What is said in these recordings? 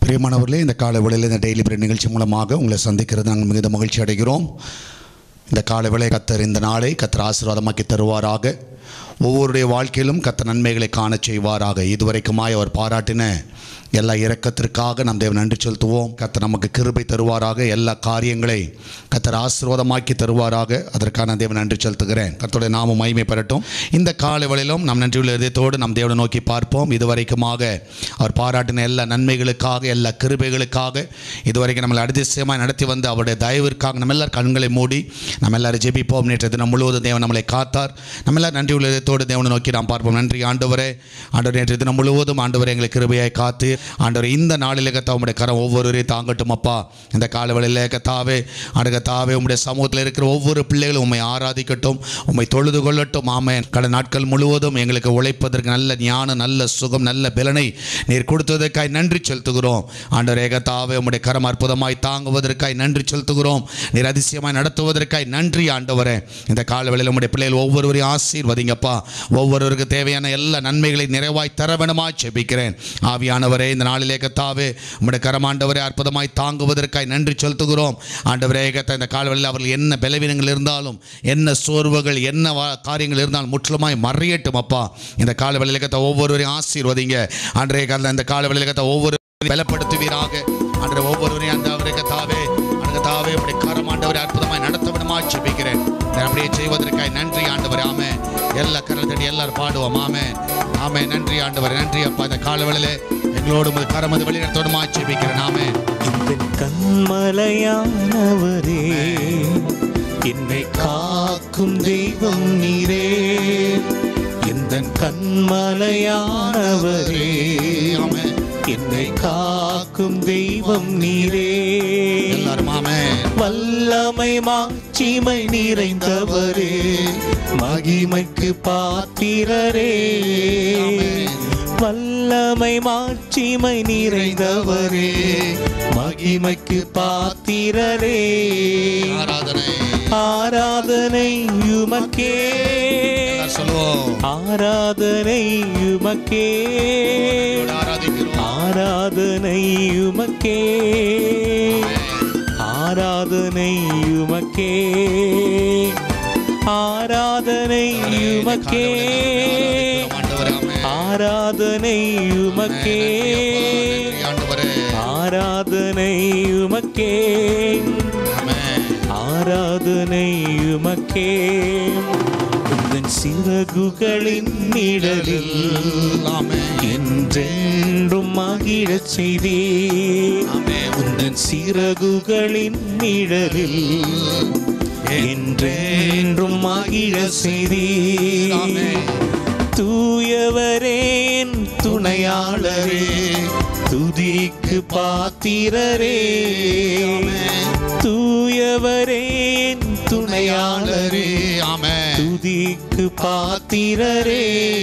பிரியமானவர்களே இந்த காலை வேளையில் இந்த டெய்லி பிரேட் நிகழ்ச்சி மூலமாக உங்களை சந்திக்கிறது நாங்கள் மிகுந்த மகிழ்ச்சி அடைகிறோம் இந்த காலை வேளை கத்தர் இந்த நாளை கத்தர் ஆசீர்வாதமாக்கி தருவாராக ஒவ்வொருடைய வாழ்க்கையிலும் கத்தர் நன்மைகளை காணச் செய்வாராக இதுவரைக்குமாய் அவர் பாராட்டின எல்லா இரக்கத்திற்காக நாம் தேவன் நன்றி செலுத்துவோம் கத்தர் நமக்கு கிருபை தருவாராக எல்லா காரியங்களை கத்தர் ஆசீர்வாதமாக்கி தருவாராக அதற்காக நான் தேவன் நன்றி செலுத்துகிறேன் கர்த்தருடைய நாமம் மகிமை பெறட்டும் இந்த காலை வேளையிலும் நாம் நன்றியுள்ள இதயத்தோடு நாம் தேவனை நோக்கி பார்ப்போம் இதுவரைக்குமாக அவர் பாராட்டின எல்லா நன்மைகளுக்காக எல்லா கிருபைகளுக்காக இதுவரைக்கும் நம்மளை அதிசயமாய் நடத்தி வந்த அவருடைய தயவிற்காக நம்ம எல்லாரும் கண்களை மூடி நம்ம எல்லாரும் ஜெபிப்போம் நேற்று தினம் முழுவதும் தேவன் நம்மளை காத்தார் நம்ம எல்லாரும் நன்றி உள்ள இதயத்தோடு தேவனை நோக்கி நாம் பார்ப்போம் நன்றி ஆண்டவரே ஆண்டவர் நேற்று தினம் முழுவதும் ஆண்டவரே எங்களை கிருபையாய் காத்து ஆண்டவர் இந்த நாளிலே கத்தா உம்முடைய கரம் ஒவ்வொருவரையும் தாங்கட்டும் அப்பா இந்த காலவெளியில் கத்தாவே ஆண்டு கத்தாவே உம்முடைய சமூகத்தில் இருக்கிற ஒவ்வொரு பிள்ளைகளும் உம்மை ஆராதிக்கட்டும் உம்மை தொழுது கொள்ளட்டும் ஆமென் கடந்த நாட்கள் முழுவதும் எங்களுக்கு உழைப்பதற்கு நல்ல ஞானம் நல்ல சுகம் நல்ல பலனை நீர் கொடுத்ததற்காய் நன்றி செலுத்துகிறோம் ஆண்டவரே கத்தாவே உம்முடைய கரம் அற்புதமாய் தாங்குவதற்காய் நன்றி செலுத்துகிறோம் நீர் அதிசயமாய் நடத்துவதற்காய் நன்றி ஆண்டவரே இந்த காலவெளியில் உம்முடைய பிள்ளைகள் ஒவ்வொருவரையும் ஆசீர்வதிங்கப்பா ஒவ்வொருவருக்கு தேவையான எல்லா நன்மைகளை நிறைவாய் தர வேணுமாய் செபிக்கிறேன் ஆவியானவரே இந்த நாளிலே கத்தாவே உம்முடைய கரமாண்டவரே அற்புதமாய் தாங்குவதற்காய் நன்றி செலுத்துகிறோம் ஆண்டவரே கத்த இந்த காலவெளியில் அவர்கள் என்ன பலவீனங்கள் இருந்தாலும் என்ன சோர்வுகள் என்ன வா- காரியங்கள் இருந்தாலும் முற்றிலுமாய் மறையட்டும் அப்பா இந்த காலவெளியில் கத்த ஒவ்வொருவரையும் ஆசீர்வதிங்க ஆண்டரே கத்த இந்த காலவெளியில் கத்த ஒவ்வொரு பலப்படுத்துவீராக அன்று ஒவ்வொருவரையும் அந்த அவரை கத்தாவே அந்த தாவே அப்படி கரமாண்டவரை அற்புதமாய் நடத்த விடமா செபிக்கிறேன் இதை அப்படியே செய்வதற்காய் நன்றி ஆண்டவர் ஆமே எல்லா கரல் தட்டி எல்லாரும் பாடுவோம் ஆமே ஆமே நன்றி ஆண்டவர் நன்றி அப்பா இந்த காலவெளியிலே எங்களோடு உமது கரமது வழி நடத்தோடுமா செபிக்கிறேன் ஆமே இந்த கண்மலையானவரே என்னை காக்கும் தெய்வம் நீரே இந்த கண்மலையானவரே ஆமே என்னை காக்கும் தெய்வம் நீரே எல்லாரும் ஆமே வல்லமை மாட்சிமை நிறைந்தவரே மகிமைக்கு பாத்திரரே வல்லமை மாட்சிமை நிறைந்தவரே மகிமைக்கு பாத்திரரே ஆராதனை ஆராதனை உமக்கே எல்லாரும் சொல்லுவோம் ஆராதனை உமக்கே ஆராதிக்கிறோம் ஆராதனை உமக்கே ஆராதனை உமக்கே ஆராதனை உமக்கே ஆண்டவரே ஆமே ஆராதனை உமக்கே ஆண்டவரே ஆராதனை உமக்கே ஆமென் ஆராதனை உமக்கே உந்தன் சிறகுகளின் நிழலில் ஆமென் என்றென்றும் மகிழச் செய்தே ஆமென் உந்தன் சிறகுகளின் நிழலில் என்றென்றும் மகிழ செய்தே ஆமென். தூயவரேன் துணையாளரே துதிக்கு பாத்திரரே தூயவரேன் துணையாளரே ஆமென் துதிக்கு பாத்திரரே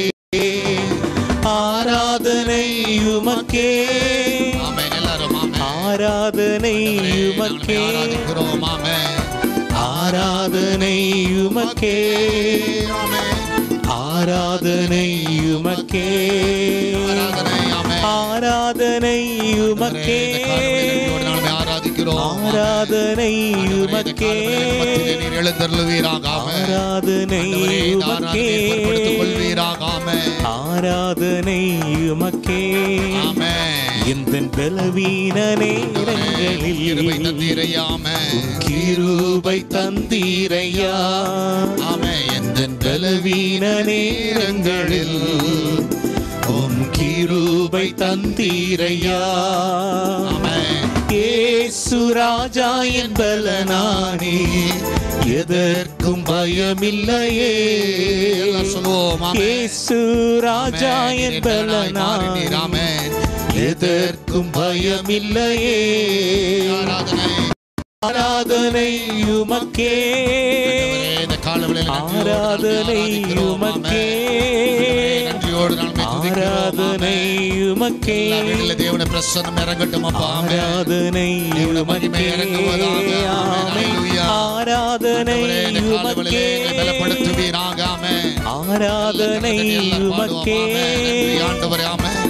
ஆராதனை உமக்கே ஆமென் எல்லாரும் ஆமென் ஆராதனை நாங்கள் உமக்கே ஆராதிக்கிறோம் ஆமென் ஆராதனை உமக்கே ஆமென் ஆராதனை உமக்கே ஆராதனை ஆமென் ஆராதனை உமக்கே இந்த காலவெளியில் நாளுமே ஆராதிக்கிறோம் ஆராதனை ஆண்டவரே, இந்த உமக்கே காலவெளியில் மத்தியிலே நீர் எழுந்தருளுவீராக ஆமென் ஆராதனை ஆண்டவரே, இந்த உமக்கே ஆராதனையை பொறுப்படுத்திக் கொள்வீராக ஆமென் ஆராதனை உமக்கே ஆமென் இந்த பலவீன கிருபை நேரங்களில் தந்தீரையா ஆமென் கிருபை தந்தீரையா ஆமென் எந்த பலவீன நேரங்களில் உம் கிருபை தந்தீரையா ஆமென் ஏசு ராஜா என் பலனானே எதற்கும் பயமில்லையே எல்லாம் சொல்லுவோம் ஆமென் ஏசு ராஜா என் பலனானே ஆமென் எதற்கும் பயமில்லையே ஆராதனை ஆராதனை உமக்கே ஆண்டவரே, இந்த காலவெளியில் நன்றியோடு ஆராதனை ஆராதிக்கிறோம். உமக்கே ஆமென். நன்றியோடு நாங்கள் துதிக்கிறோம். ஆராதனை உமக்கே எல்லா வீட்டிலும் தேவனுடைய பிரசன்னம் இறங்கட்டும் அப்பா ஆமென். ஆராதனை தேவனுடைய மகிமை உமக்கே இறங்குவதாக. ஆமென். ஆமென். அல்லேலூயா. ஆராதனை ஆண்டவரே, இந்த காலவெளியிலே உமக்கே எங்களை பலப்படுத்துவீராக ஆமென் ஆராதனை எல்லாரும் பாடுவோம். உமக்கே ஆமென். நன்றி ஆண்டவரே ஆமென்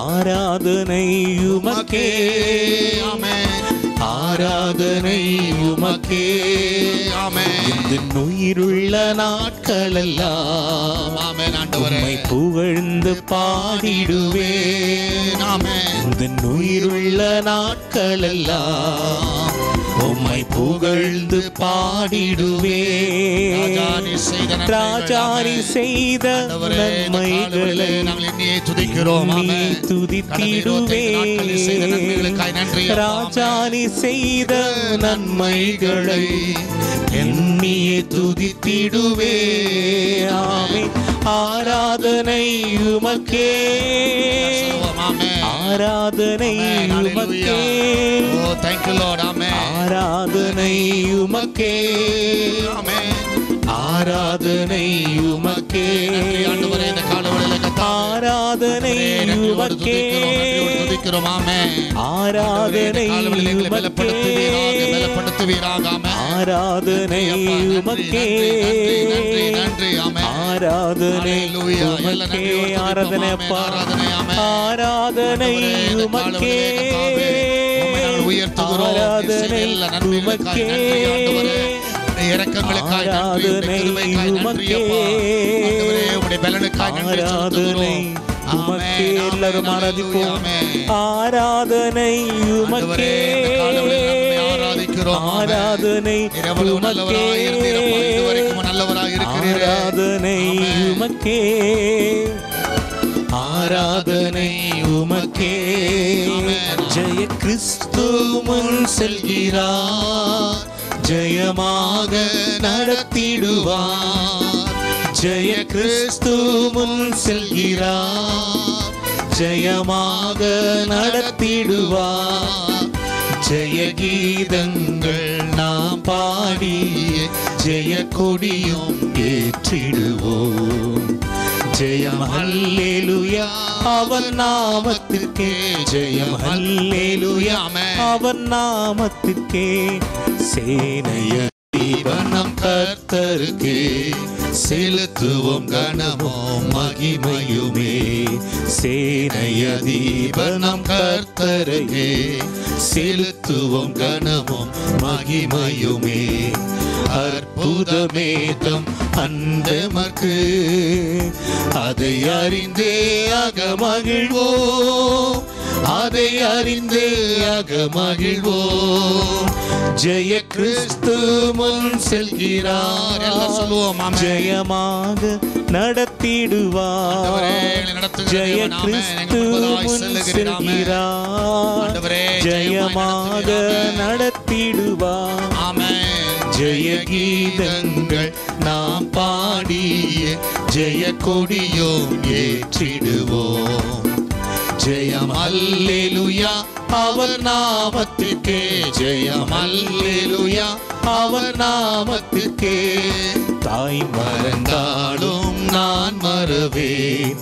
ஆராதனை உமக்கே ஆமென் ஆராதனை உமக்கே ஆமென் இந்த உயிருள்ள நாட்களெல்லாம் ஆமென் ஆண்டவரே உம்மை புகழ்ந்து பாடிடுவே ஆமென் இந்த உயிருள்ள நாட்களெல்லாம் உம்மை புகழ்ந்து பாடிடுவே ராஜானி செய்த நன்மைகள், ராஜாரி ஆமென். செய்த ஆண்டவரே, இந்த நன்மைகளை காலவெளியிலே நாங்கள் எண்ணியே துதிக்கிறோம் எண்ணி ஆமென். துதித்திடுவே. கடந்த 25 நாட்களில் செய்த நன்மைகளுக்காய் நன்றி அப்பா. ராஜானி செய்த நன்மைகளை எண்ணியே துதித்திடுவே ஆமே ஆராதனை உமக்கே சொல்லுவோம், ஆமென். ஆராதனை ஆமென். உமக்கே Hallelujah. Oh, thank you, Lord. Amen. ஆராதனை உமக்கே Amen. ஆராதனை உமக்கே நன்றி ஆண்டவரே, இந்த காலவெளியிலே கர்த்தாவே. ஆராதனை நன்றியோடு உமக்கே துதிக்கிறோம், நன்றியோடு துதிக்கிறோம். ஆமென். ஆராதனை இந்த காலவெளியிலே எங்களை உமக்கே பலப்படுத்துவீராக, பலப்படுத்துவீராக. ஆமென். ஆராதனை நன்றி அப்பா, நன்றி, உமக்கே நன்றி, நன்றி, நன்றி, நன்றி. ஆமென். ஆராதனை Hallelujah. எல்லா உமக்கே நன்றியோடு துதிப்போம். ஆராதனை ஆமென். அப்பா ஆராதனை, ஆமென். ஆராதனை ஆண்டவரே, இந்த உமக்கே காலவெளியிலே கர்த்தாவே, உம்மை நாங்கள் உயர்த்துகிறோம். நீர் செய்த ஆராதனை எல்லா நன்மைகளுக்காய் உமக்கே நன்றி, ஆண்டவரே. உம்முடைய இரக்கங்களுக்காய் நன்றி, உம்முடைய ஆராதனை கிருபைக்காய் நன்றி, அப்பா. ஆண்டவரே, உம்முடைய பலனுக்காய் நன்றி ஆராதனை செலுத்துகிறோம். உமக்கே ஆமென், எல்லாரும் ஆமென், ஆராதிப்போம் ஆமென். ஆராதனை உமக்கே ஆண்டவரே, இந்த காலவெளியில் நம்மை ஆராதிக்கிறோம். ஆமென். ஆராதனை நீர் எவ்வளவு நல்லவராய் இருந்தீரப்பா, இதுவரைக்கும் நல்லவராய் இருக்கிறீரே. ஆராதனை ஆமென். உமக்கே ஆராதனை உமக்கே ஆமென். ஜெய கிறிஸ்து முன் செல்கிறார் ஜெயமாக நடத்திடுவார் ஜெய கிறிஸ்து முன் செல்கிறார் ஜெயமாக நடத்திடுவார் ஜெய கீதங்கள் நாம் பாடி ஜெய கொடியும் ஏற்றிடுவோம் ஜெயம் ஹல்லேலூயா அவன் நாமத்திற்கே ஜெயம் ஹல்லேலூயா ஆமென். அவன் நாமத்திற்கே சேனைய தீபனம் கர்த்தருக்கே செலுத்துவோம் கனமும் மகிமையுமே சேனைய தீபனம் கர்த்தருக்கே செலுத்துவோம் கனமும் மகிமையுமே அற்புதமே தம் அந்தமக்கு அதை அறிந்தே அக மகிழ்வோம் அதை அறிந்தே அக மகிழ்வோம் ஜெய கிறிஸ்து முன் செல்கிறார் எல்லாம் சொல்லுவோம், ஆமென். ஜெயமாக நடத்திடுவார் ஆண்டவரே, எங்களை நடத்துகிற ஜெய தேவன், ஆமென். கிறிஸ்து எங்கள் முன்பதாய் முன் செல்லுகிறீர், ஆமென். செல்கிறார் ஆண்டவரே, ஜெயமாக ஜெயமாய் நடத்திடுவார் ஆமென். ஜெய கீதங்கள் நாம் பாடிய ஜெய கொடியோம் ஏற்றிடுவோம் ஜெயம் அல்லேலுயா அவர் நாமத்திற்கே ஜெயம் அல்லேலுயா அவர் நாமத்திற்கே தாய் மறந்தாலும் நான் மறவேன்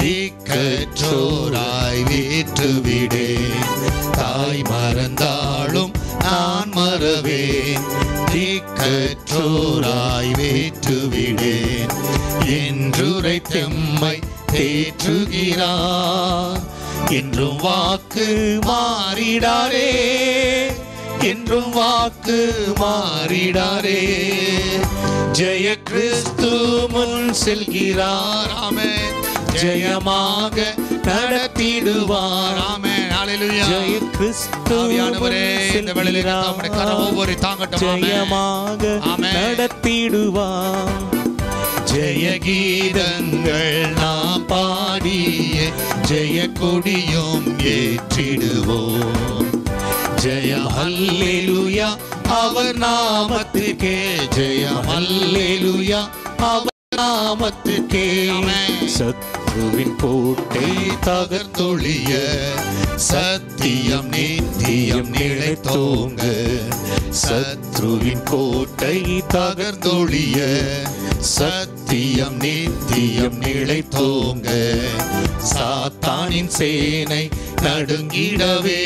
திக்கற்றோராய் வீட்டுவிடேன் தாய் மறந்தாலும் நான் மறவேன் திக்கற்றோராய் வேற்றுவிடேன் என்றுரை தெம்மை தேற்றுகிறார் என்றும் வாக்கு மாறிடாரே என்றும் வாக்கு மாறிடாரே ஜெய கிறிஸ்து முன் செல்கிறார் ஆமென். ஜெயமாக நடத்திடுவார் ஆமென். ஹalleluya. ஜெய கிறிஸ்து ஆவியானவரே, இந்த வேளையிலே கர்த்தா, உம்முடைய கரம் ஒவ்வொரு தாங்கட்டும். ஆமென். ஜெயமாக ஆமென். நடத்திடுவார் ஜெய கீதங்கள் நாம் பாடிய ஜெய கொடியும் ஏற்றிடுவோம் ஜெயம் அல்லேலுயா அவர் நாமத்துக்கே ஜெயம் அல்லேலுயா அவர் நாமத்துக்கே ஆமென். சத்ருவின் கோட்டை தகர்த்தொழிய சத்தியம் நித்தியம் நிலைத்தோங்க சத்ருவின் கோட்டை தகர்த்தொழிய சத்தியம் நித்தியம் நிலைத்தோங்க சாத்தானின் சேனை நடுங்கிடவே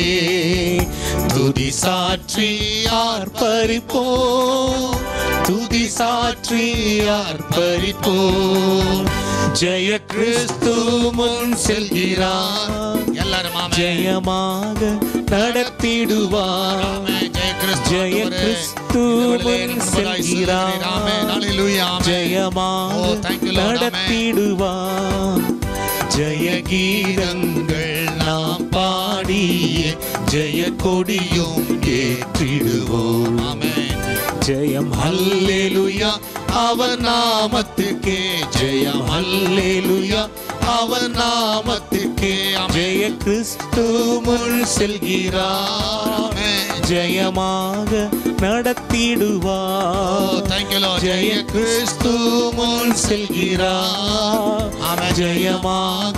துதி சாற்றி ஆர்ப்பரிப்போம் துதி சாற்றி ஆர்ப்பரிப்போம் ஜெய கிறிஸ்து முன் செல்கிறார் எல்லா ஆமென். ஜெயமாக நடத்திடுவார் ஆமென். ஜெய கிறிஸ்து ஜெய ஆண்டவரே. கிறிஸ்து இந்த வேளையிலே முன் என்பதாய் செல்கிறார். சொல்கிறீர். ஆமென். ஹalleluya. ஆமென். ஜெயமாக Oh, thank you, Lord. Amen. நடத்திடுவார் ஜெய கீதங்கள் நாம் பாடியே ஜெய கொடியும் ஏற்றிடுவோம் ஆமென். ஜெயம் ஹல்லேலூயா அவர் நாமத்துக்கே ஜெயம் ஹல்லேலூயா அவர் நாமத்துக்கே ஜெய கிறிஸ்து முன் செல்கிறார் ஆமென். ஜெயமாக நடத்திடுவார் Oh, thank you, Lord. ஜெய கிறிஸ்து முன் செல்கிறார் ஆமென். ஜெயமாக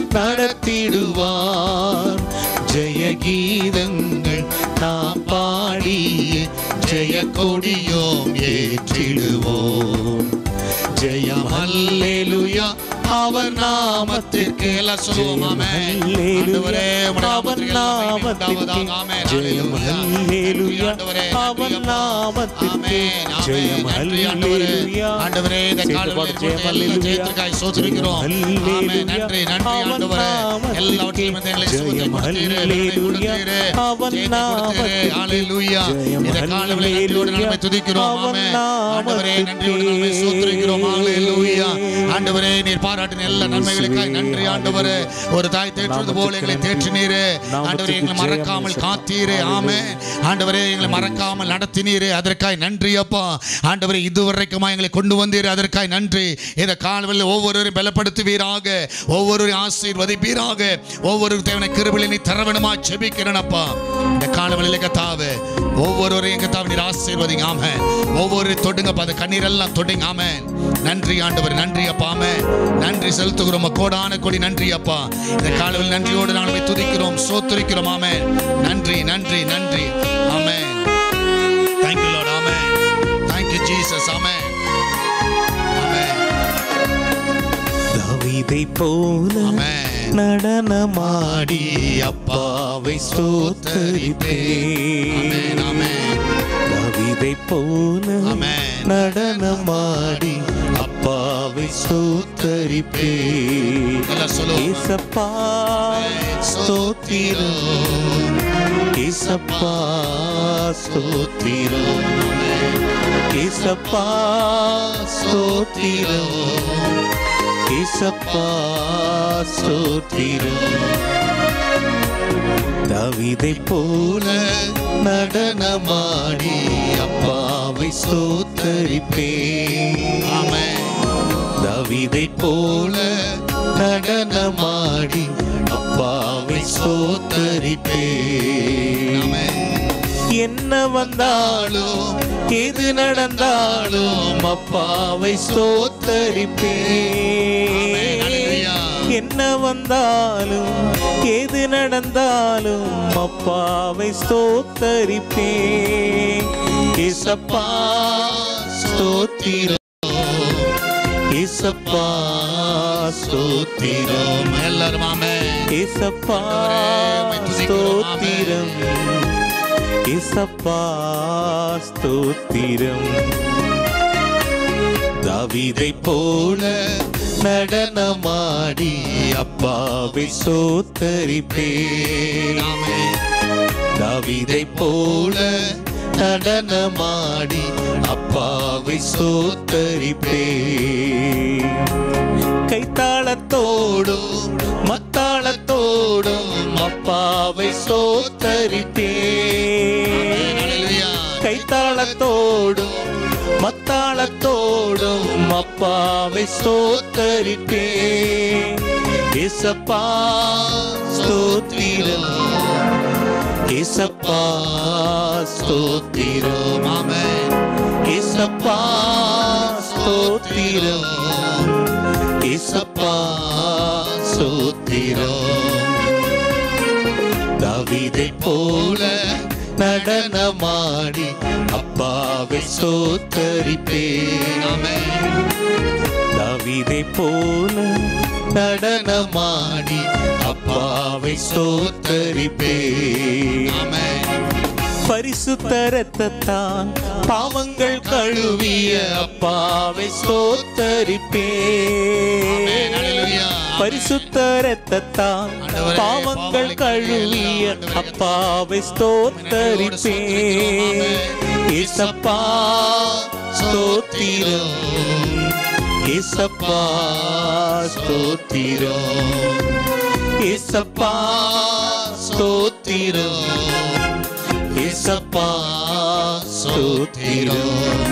நடத்திடுவார் ஜெய கீதங்கள் நாம் பாடியே ஜெய கொடியோம் ஏற்றிடுவோம் ஜெயம் அல்லேலுயா அவர் நாமத்திற்கு எல்லாம் சொல்லுவோம். ஆமென். ஆண்டவரே, உம்முடைய அவர் நாமத்திற்கு எல்லாம் மகிமை நாமத்திற்கு உண்டாவதாக. ஆமென். ஜெயம் ஹalleluya. அல்லேலுயா ஆண்டவரே, அவர் நன்றி அப்பா. நாமத்திற்கு ஆமென். ஆமென். ஜெயம் நன்றி ஆண்டவரே. அல்லேலுயா ஆண்டவரே, இந்த சேர்ந்து காலையில் பாடு, கொடுத்த ஜெயம் எல்லா அல்லேலுயா. ஜெயத்திற்காய் ஸ்தோத்திரிக்கிறோம். அல்லேலுயா. ஆமென். நன்றி, நன்றி அவன் ஆண்டவரே. நாமத்திற்கு எல்லாவற்றிலும் இந்த எங்களை சுகத்தை ஜெயம் கொடுத்தீரே, அல்லேலுயா. நன்மை கொடுத்தீரே, அவன் ஜெயத்தை கொடுத்தீரே. நாமத்திற்கு ஹalleluya. ஜெயம் இந்த காலையில் நன்றியோடு அல்லேலுயா. நம்மை துதிக்கிறோம். அவன் ஆமென். ஆண்டவரே, நன்றியோடு நம்மை நாமத்திற்கு ஸ்தோத்திரிக்கிறோம். ஹalleluya. ஆண்டவரே நீர் பாராட்டின எல்லா நன்மைகளுக்காய் நன்றி ஆண்டவரே ஒரு தாய் தேற்றுவது போல எங்களை தேற்றினீரே ஆண்டவரே எங்களை மறக்காமல் காத்தீரே ஆமே ஆண்டவரே எங்களை மறக்காமல் நடத்தினீரே அதற்காய் நன்றி அப்பா ஆண்டவரே இதுவரைக்குமா எங்களை கொண்டு வந்தீரே அதற்காய் நன்றி இந்த காலவில் ஒவ்வொருவரையும் பலப்படுத்துவீராக ஒவ்வொருவரையும் ஆசீர்வதிப்பீராக ஒவ்வொரு தேவனை கிருபிலை நீ தர வேணுமா ஜெபிக்கிறேன் அப்பா இந்த காலவெளியில கத்தாவே ஒவ்வொருவரையும் கத்தாவை நீர் ஆசீர்வதிங்க ஆமே ஒவ்வொரு தொடுங்கப்பா அந்த கண்ணீரெல்லாம் தொடுங்க ஆமே நன்றி ஆண்டவர் நன்றி அப்பா ஆமே நன்றி செலுத்துகிறோம் கோடான கொடி நன்றி அப்பா இந்த காலவில் நன்றியோடு நாங்கள் துதிக்கிறோம் சோத்துரிக்கிறோம் ஆமே நன்றி நன்றி நன்றி ஆமே தேங்க்யூ லார்ட் ஆமே தேங்க்யூ ஜீசஸ் ஆமே ஆமே தாவீதை போல ஆமே நடனமாடி அப்பாவை ஸ்தோத்தரிப்பே ஆமென் ஆமென் தாவீதை போல ஆமென் நடனமாடி அப்பாவை ஸ்தோத்தரிப்பே எல்லாம் சொல்லுவோம் ஏசப்பா ஸ்தோத்திரம் ஏசப்பா ஸ்தோத்திரம் ஏசப்பா ஸ்தோத்திரம் ஏசப்பா ஸ்தோத்திரம் தாவீதை போல நடனமாடி அப்பாவை ஸ்தோத்தரிப்பே ஆமென் தாவீதை போல நடனமாடி அப்பாவை ஸ்தோத்தரிப்பே ஆமென் என்ன வந்தாலும் எது நடந்தாலும் அப்பாவை ஸ்தோத்தரிப்பே ஆமென். ஹalleluya. என்ன வந்தாலும் எது நடந்தாலும் அப்பாவை ஸ்தோத்தரிப்பே இசப்பா ஸ்தோத்திரம் இசப்பா ஸ்தோத்திரம் எல்லாரும் ஆமென் இசப்பா உம்மை துதிக்கிறோம். ஸ்தோத்திரம் இசப்பா ஸ்தோத்திரம் தாவீதை போல நடனமாடி அப்பாவை சோத்தரிப்பே ஆமென் தாவீதை போல நடனமாடி அப்பாவை சோத்தரிப்பே கைத்தாளத்தோடும் மத்தாளத்தோடும் அப்பாவை சோத்தரிப்பே ஆமென் ஹalleluya கைத்தாளத்தோடும் மத்தாளத்தோடும் அப்பாவை சோத்தரிப்பே இசப்பா ஸ்தோத்திரம் இசப்பா ஸ்தோத்திரம் ஆமென் இசப்பா ஸ்தோத்திரம் இசப்பா ஸ்தோத்திரம் தாவீதை போல நடனமாடி அப்பாவை சோத்தரிப்பே ஆமென் தாவீதை போல நடனமாடி அப்பாவை சோத்தரிப்பே ஆமென் பரிசுத்த ரத்தத்தான் பாவங்கள் கழுவிய அப்பாவை சோத்தரிப்பே ஆமென். ஹalleluya. பரிசுத்த ரத்தத்தான் ஆண்டவரே, பாவங்கள் பாவங்கள் கழுவிய அப்பாவை ஸ்தோத்தரிப்பேன் இசப்பா ஸ்தோத்திரம் இசப்பா ஸ்தோத்திரம் இசப்பா ஸ்தோத்திரம் இசப்பா ஸ்தோத்திரம்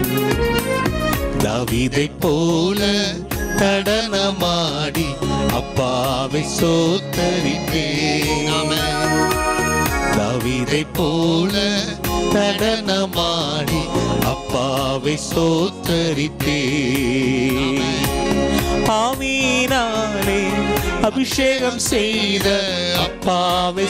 தாவீதை போல நடனமாடி அப்பாவை சோத்தரிப்பேன் தாவீதை போல நடனமாடி அப்பாவை சோத்தரிப்பேன் ஆமீனாலே அபிஷேகம் செய்த அப்பாவை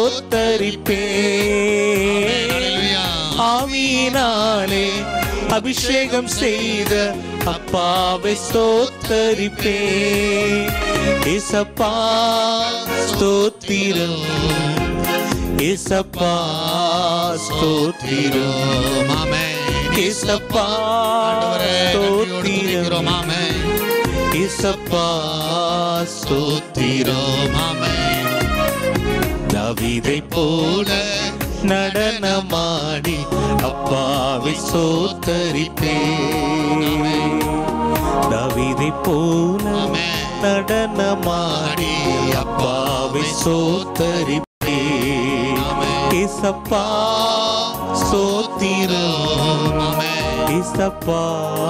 சோத்தரிப்பேன் ஆமீனாலே அபிஷேகம் செய்த அப்பாவை ஸ்தோத்தரிப்பே இசப்பா ஸ்தோத்திரம் இசப்பா ஸ்தோத்திரம் இசப்பா ஸ்தோத்திரம் இசப்பா ஸ்தோத்திரம் தாவீதை போல நடனமாடி அப்பாவை சோத்தரிப்பே தாவீதை போல நடனமாடி அப்பாவை சோத்தரிப்பே இசப்பா சோத்திரம் இசப்பா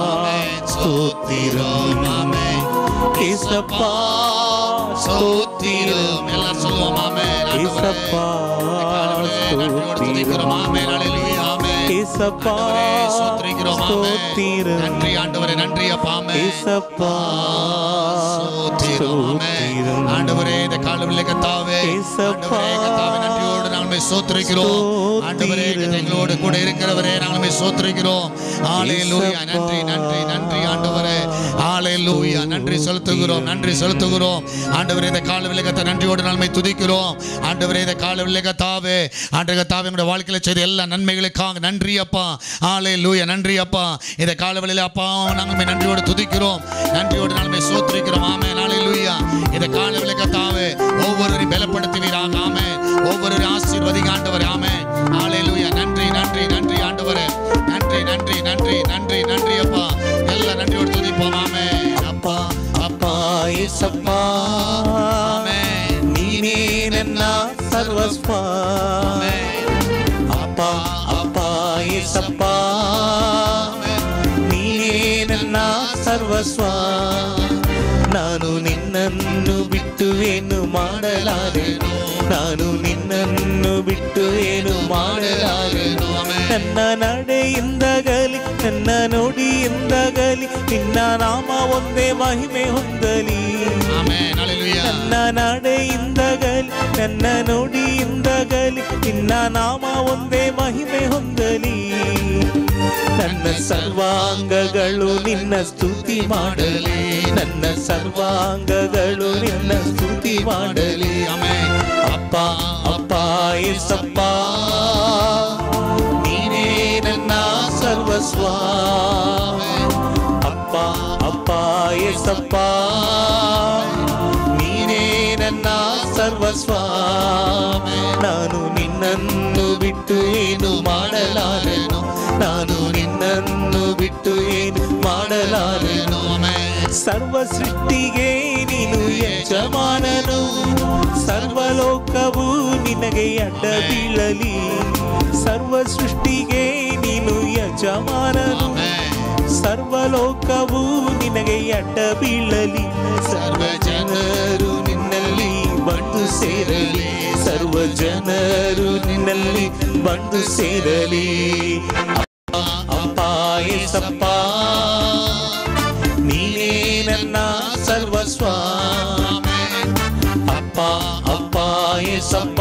ஸ்தோத்திரம் இசப்பா ஸ்தோத்திரம் எல்லாம் சொல்லுவோம் ஆமென் இசப்பா ஸ்தோத்திரம் இசப்பா ஸ்தோத்திரம் நன்றி ஆண்டவரே நன்றி அப்பா ஆமென். இசப்பா ஸ்தோத்திரம், ஆமென். ஸ்தோத்திரம் ஆண்டவரே இந்த காலவில்லை கத்தாவே இயேசப்பா. ஆண்டவரே கத்தாவே நன்றியோடு நாங்கள் சோத்திரிக்கிறோம் ஆண்டவரே ஸ்தோத்திரம். எங்களோடு கூட இருக்கிறவரே நாங்கள் சோத்திரிக்கிறோம் ஹalleluya நன்றி நன்றி நன்றி ஆண்டவரே ஹalleluya நன்றி செலுத்துகிறோம் நன்றி செலுத்துகிறோம் ஆண்டவரே இந்த காலவில்லை கத்த நன்றியோடு நாங்கள் துதிக்கிறோம் ஆண்டவரே இந்த காலவில்லை கத்தாவே ஆண்டவர் கத்தாவே எங்களுடைய வாழ்க்கையில செய்த எல்லா நன்மைகளுக்காக நன்றி அப்பா ஹalleluya நன்றி அப்பா இந்த காலவெளியில அப்பா நாங்கள் நன்றியோடு துதிக்கிறோம் நன்றியோடு நாங்கள் சோத்திரிக்கிறோம் ஆமென் ஹalleluya இந்த காலவெளியில கத்தாவே ஒவ்வொருவரையும் பலப்படுத்துவீராக ஆமென் ஒவ்வொருவரையும் ஆசீர்வதிங்க ஆண்டவரே ஆமென் ஹalleluya நன்றி நன்றி நன்றி ஆண்டவரே நன்றி நன்றி நன்றி நன்றி நன்றி அப்பா எல்லா நன்றியோடு துதிப்போம் ஆமென் அப்பா அப்பா இசப்பா ஆமென் நீனே ನನ್ನ ಸರ್ವಸ್ವ ಅಪ್ಪ ಅಪ್ಪ ಏಸಪ್ಪ ನೀನೇ ನನ್ನ ಸರ್ವಸ್ವ ನಾನು ನಿನ್ನನ್ನು ಬಿಟ್ಟು ಏನು ಮಾಡಲಾರೆನು ನಾನು ನಿನ್ನನ್ನು ಬಿಟ್ಟು ಏನು ಮಾಡಲಾರೆನು ನನ್ನ ನಡೆಯಿಂದಗಲಿ ನನ್ನ ನುಡಿಯಿಂದಗಲಿ ನಿನ್ನ ನಾಮ ಒಂದೇ ಮಹಿಮೆ ಹೊಂದಲಿ ஆமென் ஹalleluya ನನ್ನ ನಡೆಯಿಂದಗಲಿ ನನ್ನ ನುಡಿಯಿಂದಗಲಿ ನಿನ್ನ ನಾಮ ಒಂದೇ ಮಹಿಮೆ ಹೊಂದಲಿ ನನ್ನ ಸರ್ವಾಂಗಗಳು ನಿನ್ನ ಸ್ತುತಿ ಮಾಡಲಿ ನನ್ನ ಸರ್ವಾಂಗಗಳು ನಿನ್ನ ಸ್ತುತಿ ಮಾಡಲಿ ஆமென் ಅಪ್ಪ ಅಪ್ಪ ಏಸಪ್ಪ ನೀನೇ ನನ್ನ ಸರ್ವಸ್ವ ಅಪ್ಪ ಅಪ್ಪ ಏಸಪ್ಪ ನೀನೇ ನನ್ನ ಸರ್ವಸ್ವ ನಾನು ನಿನ್ನನ್ನು ಬಿಟ್ಟು ಏನು ಮಾಡಲಾರೆನು ನಾನು ನಿನ್ನನ್ನು ಬಿಟ್ಟು ಏನು ಮಾಡಲಾರೆನು ಸರ್ವ ಸೃಷ್ಟಿಗೆ ನೀನು ಯಜಮಾನನು ಸರ್ವಲೋಕವು ನಿನಗೆ ಅಡ್ಡ ಬೀಳಲಿ ಸರ್ವ ಸೃಷ್ಟಿಗೆ ನೀನು ಯಜಮಾನನು ಸರ್ವಲೋಕವು ನಿನಗೆ ಅಡ್ಡ ಬೀಳಲಿ ಸರ್ವ ಜನರು ನಿನ್ನಲ್ಲಿ ಬಂದು ಸೇರಲಿ ಸರ್ವ ಜನರು ನಿನ್ನಲ್ಲಿ ಬಂದು ಸೇರಲಿ ಅಪ್ಪ ಅಪ್ಪ ಏಸಪ್ಪ ನೀನೇ ನನ್ನ ಸರ್ವಸ್ವ ಅಪ್ಪ ಅಪ್ಪ ಏಸಪ್ಪ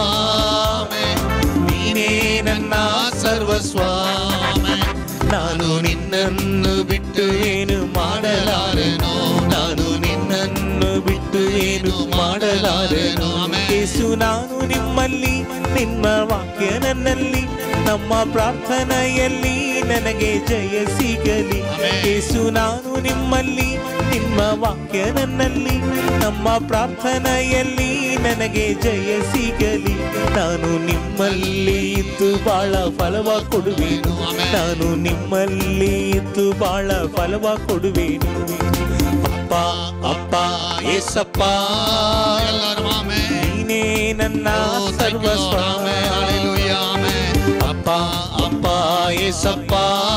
ನೀನೇ ನನ್ನ ಸರ್ವಸ್ವ ನಾನು ನಿನ್ನನ್ನು ಬಿಟ್ಟು ಏನು ಮಾಡಲಾರೆನು ನಾನು ನಿನ್ನನ್ನು ಬಿಟ್ಟು ಏನು ಮಾಡಲಾರೆನು ಯೇಸು ನಾನು ನಿಮ್ಮಲ್ಲಿ ನಿಮ್ಮ ವಾಕ್ಯ ನನ್ನಲ್ಲಿ ನಮ್ಮ ಪ್ರಾರ್ಥನೆಯಲ್ಲಿ ನನಗೆ ಜಯ ಸಿಗಲಿ ಯೇಸು ನಾನು ನಿಮ್ಮಲ್ಲಿ ನಿಮ್ಮ ವಾಕ್ಯ ನನ್ನಲ್ಲಿ ನಮ್ಮ ಪ್ರಾರ್ಥನೆಯಲ್ಲಿ ನನಗೆ ಜಯ ಸಿಗಲಿ ನಾನು ನಿಮ್ಮಲ್ಲಿ ಇದ್ದು ಬಾಳ ಫಲವ ಕೊಡುವೆನು ನಾನು ನಿಮ್ಮಲ್ಲಿ ಇದ್ದು ಬಾಳ ಫಲವ ಕೊಡುವೆನು ಅಪ್ಪ ಅಪ್ಪ ಏಸಪ್ಪ எல்லாரும் ஆமென் ನೀನೇ ನನ್ನ Oh, thank you, Lord. ಸರ್ವಸ್ವ Amen. Hallelujah. Amen. ಅಪ್ಪ ಅಪ್ಪ ಏಸಪ್ಪ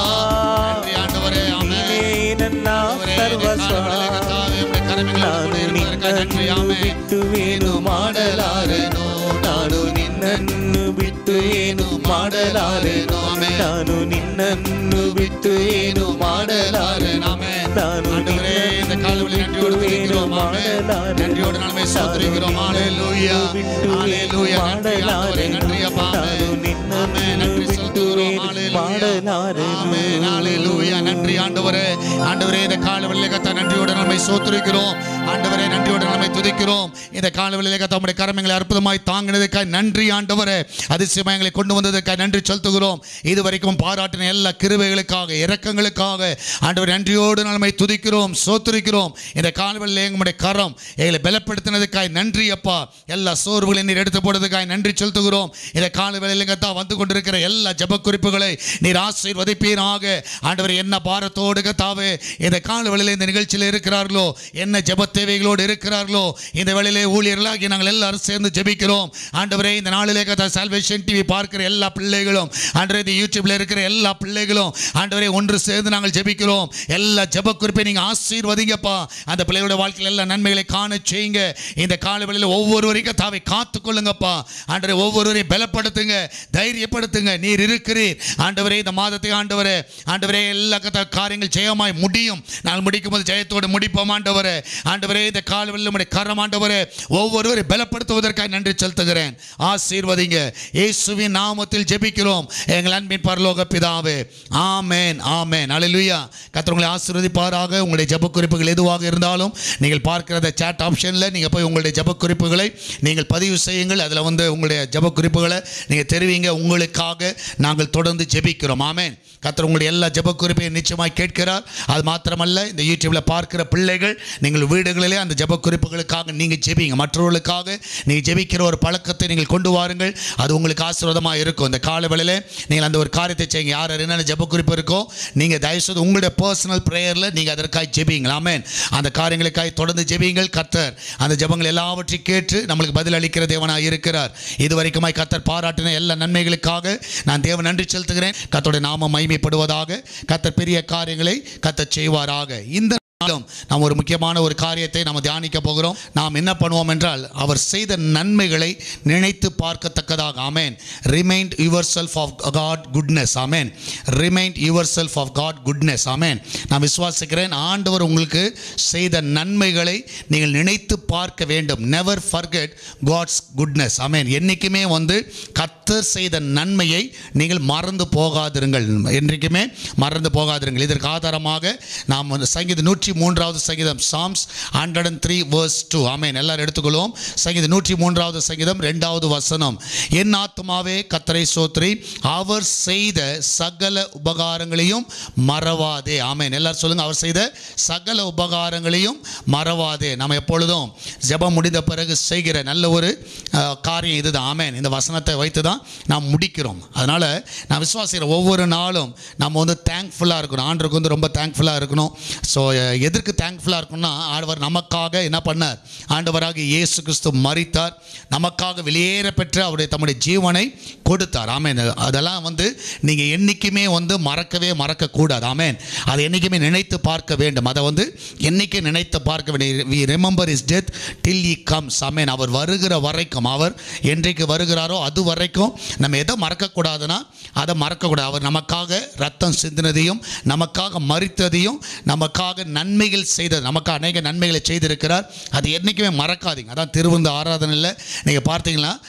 நன்றி ஆண்டவரே. ஆமென். ನೀನೇ ನನ್ನ ஆண்டவரே, இந்த ಸರ್ವಸ್ವ காலவேளையிலே கர்த்தாவே, உம்முடைய கரங்களில் ನಾನು கூட இருப்பதற்காக நன்றி. ನಿನ್ನನ್ನು ஆமென். ಬಿಟ್ಟು ಏನು ಮಾಡಲಾರೆನು ನಾನು ನಿನ್ನನ್ನು ಬಿಟ್ಟು ಏನು ಮಾಡಲಾರೆನು ನಾನು ನಿನ್ನನ್ನು ಬಿಟ್ಟು ಏನು ಮಾಡಲಾರೆನು ನಾನು ஆண்டவரே, இந்த காலவேளையில் நன்றியோடு துதிக்கிறோம். ஆமென். நன்றியோடு நாமே சோதரிக்கிறோம். ஹalleluya. ஹalleluya. நன்றி ஆண்டவரே. நன்றி அப்பா. ஆமென். ஆமென். நன்றி செலுத்துகிறோம். ஹalleluya. ஆமென். ஹalleluya. நன்றி ஆண்டவரே ஆண்டவரே இந்த காலவெளியிலே கத்த நன்றியோடு நம்மை சோத்திருக்கிறோம் ஆண்டவரே நன்றியோடு நம்மை துதிக்கிறோம் இந்த காலவெளியிலே கத்த நம்முடைய கரமங்களை அற்புதமாய் தாங்கினதுக்காய் நன்றி ஆண்டவரே அதிசயமாக எங்களை கொண்டு வந்ததற்காக நன்றி செலுத்துகிறோம் இதுவரைக்கும் பாராட்டின எல்லா கிருபைகளுக்காக இரக்கங்களுக்காக ஆண்டவர் நன்றியோடு நம்மை துதிக்கிறோம் சோத்திருக்கிறோம் இந்த காலவெளியிலே எங்களுடைய கரம் எங்களை பலப்படுத்தினதுக்காய் நன்றி அப்பா எல்லா சோர்வுகளை நீர் எடுத்து போடுறதுக்காய் நன்றி செலுத்துகிறோம் இந்த காலவெளியிலே கத்தா வந்து கொண்டிருக்கிற எல்லா ஜெப குறிப்புகளை நீர் ஆசீர்வதிப்பீராக ஆண்டவர் என்ன பாரத்தோடு கத்தாவே இந்த கால வேளையிலே இந்த நிகழ்ச்சியில் இருக்கிறார்களோ என்ன ஜெப தேவைகளோடு இருக்கிறார்களோ இந்த வேளையிலே ஊழியர்களாகி நாங்கள் எல்லாரும் சேர்ந்து ஜெபிக்கிறோம் ஆண்டவரே இந்த நாளிலே கத்தா சால்வேஷன் டிவி பார்க்கிற எல்லா பிள்ளைகளும் ஆண்டவரே இந்த யூடியூப்ல இருக்கிற எல்லா பிள்ளைகளும் ஆண்டவரே ஒன்று சேர்ந்து நாங்கள் ஜெபிக்கிறோம் எல்லா ஜெப குறிப்பை நீங்க ஆசீர்வதிங்கப்பா அந்த பிள்ளைகளோட வாழ்க்கையில் எல்லா நன்மைகளை காண செய்யுங்க இந்த கால வேளையில ஒவ்வொருவரையும் தாவை காத்து கொள்ளுங்கப்பா ஆண்டவரே ஒவ்வொருவரையும் பலப்படுத்துங்க தைரியப்படுத்துங்க நீர் இருக்கிறீர் ஆண்டவரே இந்த மாதத்தை ஆண்டவரே ஆண்டவரே எல்லா கத்த காரியங்கள் ஜெயமாய் முடியும் நாங்கள் முடிக்கும் போது ஜெயத்தோடு முடிப்போம் ஆண்டவரே ஆண்டவரே இந்த காலவில் நம்முடைய கரம் ஆண்டவரே ஒவ்வொருவரை பலப்படுத்துவதற்காக நன்றி செலுத்துகிறேன் ஆசீர்வதிங்க இயேசுவின் நாமத்தில் ஜெபிக்கிறோம் எங்கள் அன்பின் பரலோக பிதாவே ஆமென் ஆமென் அல்லேலூயா கர்த்தர் உங்களை ஆசீர்வதிப்பாராக உங்களுடைய ஜெப குறிப்புகள் எதுவாக இருந்தாலும் நீங்கள் பார்க்கிற சேட் ஆப்ஷனில் நீங்கள் போய் உங்களுடைய ஜெப குறிப்புகளை நீங்கள் பதிவு செய்யுங்கள் அதில் வந்து உங்களுடைய ஜெப குறிப்புகளை நீங்கள் தெரிவிங்க உங்களுக்காக நாங்கள் தொடர்ந்து ஜெபிக்கிறோம் ஆமென் கர்த்தர் உங்களுடைய எல்லா ஜெப குறிப்பையும் நிச்சயமாய் கேட்கிறார் அது மாத்திரமல்ல இந்த யூடியூப்ல பார்க்கிற பிள்ளைகள் நீங்கள் வீடுகளிலே அந்த ஜெப குறிப்புகளுக்காக நீங்கள் ஜெபிங்க மற்றவர்களுக்காக நீங்கள் ஜெபிக்கிற ஒரு பழக்கத்தை நீங்கள் கொண்டு வாருங்கள் அது உங்களுக்கு ஆசீர்வாதமாக இருக்கும் இந்த கால வேளையிலே நீங்கள் அந்த ஒரு காரியத்தை செய்யுங்க யார் யார் என்னென்ன ஜெப குறிப்பு இருக்கோ நீங்கள் தயவுசெய்து உங்களுடைய பர்சனல் ப்ரேயரில் நீங்கள் அதற்காக ஜெபிங்க ஆமென் அந்த காரியங்களுக்காக தொடர்ந்து ஜெபியுங்கள் கர்த்தர் அந்த ஜெபங்கள் எல்லாவற்றையும் கேட்டு நம்மளுக்கு பதில் அளிக்கிற தேவனாக இருக்கிறார் இது வரைக்குமாய் கர்த்தர் பாராட்டின எல்லா நன்மைகளுக்காக நான் தேவன் நன்றி செலுத்துகிறேன் கர்த்தருடைய நாமம் மகிமைப்படுவதாக கர்த்தர் பெரிய காரியங்களை கர்த்தர் செய்வாராக இந்த நாளும் நாம் ஒரு முக்கியமான ஒரு காரியத்தை நாம் தியானிக்க போகிறோம் நாம் என்ன பண்ணுவோம் என்றால் அவர் செய்த நன்மைகளை நினைத்து பார்க்கத்தக்கதாக ஆமென் remind yourself of God goodness ஆமென் remind yourself of God goodness ஆமென் நான் விசுவாசிக்கிறேன் ஆண்டவர் உங்களுக்கு செய்த நன்மைகளை நீங்கள் நினைத்து பார்க்க வேண்டும் நெவர் ஃபர்கெட் காட்ஸ் குட்னஸ் ஆமென் என்றைக்குமே வந்து கத்தர் செய்த நன்மையை நீங்கள் மறந்து போகாதிருங்கள் என்றைக்குமே மறந்து போகாதிருங்கள் இதற்கு ஆதாரமாக நாம் வந்து சங்கீத நூற்றி மூன்றாவது சங்கீதம் Psalms hundred and three verse two ஆமேன் எல்லாரும் எடுத்துக்கொள்வோம் சங்கீத நூற்றி மூன்றாவது சங்கீதம் ரெண்டாவது வசனம் என் ஆத்மாவே கத்தரை சோத்ரி அவர் செய்த சகல உபகாரங்களையும் மறவாதே ஆமேன் எல்லாரும் சொல்லுங்க அவர் செய்த சகல உபகாரங்களையும் மறவாதே நம்ம எப்பொழுதும் ஜெபம் முடிந்த பிறகு செய்கிற நல்ல ஒரு அஹ், காரியம் இதுதான் ஆமேன் இந்த வசனத்தை வைத்து தான் நாம் முடிக்கிறோம் அதனால் நான் விசுவாசிக்கிறேன் ஒவ்வொரு நாளும் நம்ம வந்து தேங்க்ஃபுல்லாக இருக்கணும் ஆண்டருக்கு வந்து ரொம்ப தேங்க்ஃபுல்லாக இருக்கணும் ஸோ எதற்கு தேங்க்ஃபுல்லாக இருக்கணும்னா ஆண்டவர் நமக்காக என்ன பண்ணார் ஆண்டவராக இயேசு கிறிஸ்து மரித்தார் நமக்காக வெளியேற பெற்ற அவருடைய தம்முடைய ஜீவனை கொடுத்தார் ஆமேன் அதெல்லாம் வந்து நீங்கள் என்றைக்குமே வந்து மறக்கவே மறக்கக்கூடாது ஆமேன் அதை என்றைக்குமே நினைத்து பார்க்க வேண்டும் அதை வந்து என்னைக்கு நினைத்து பார்க்க வேண்டும் we remember his death till he comes ஆமேன் அவர் வருகிற வரைக்கும் அவர் என்றைக்கு வருகிறாரோ அது வரைக்கும் நம்ம எதை மறக்கக்கூடாதுன்னா அதை மறக்கக்கூடாது அவர் நமக்காக ரத்தம் சிந்தினதையும் நமக்காக மறித்ததையும் நமக்காக நன்மைகள் செய்தது நமக்கு அநேக நன்மைகளை செய்திருக்கிறார் அது என்றைக்குமே மறக்காதீங்க அதான் திருவந்த ஆராதனையில் நீங்கள் பார்த்தீங்கன்னா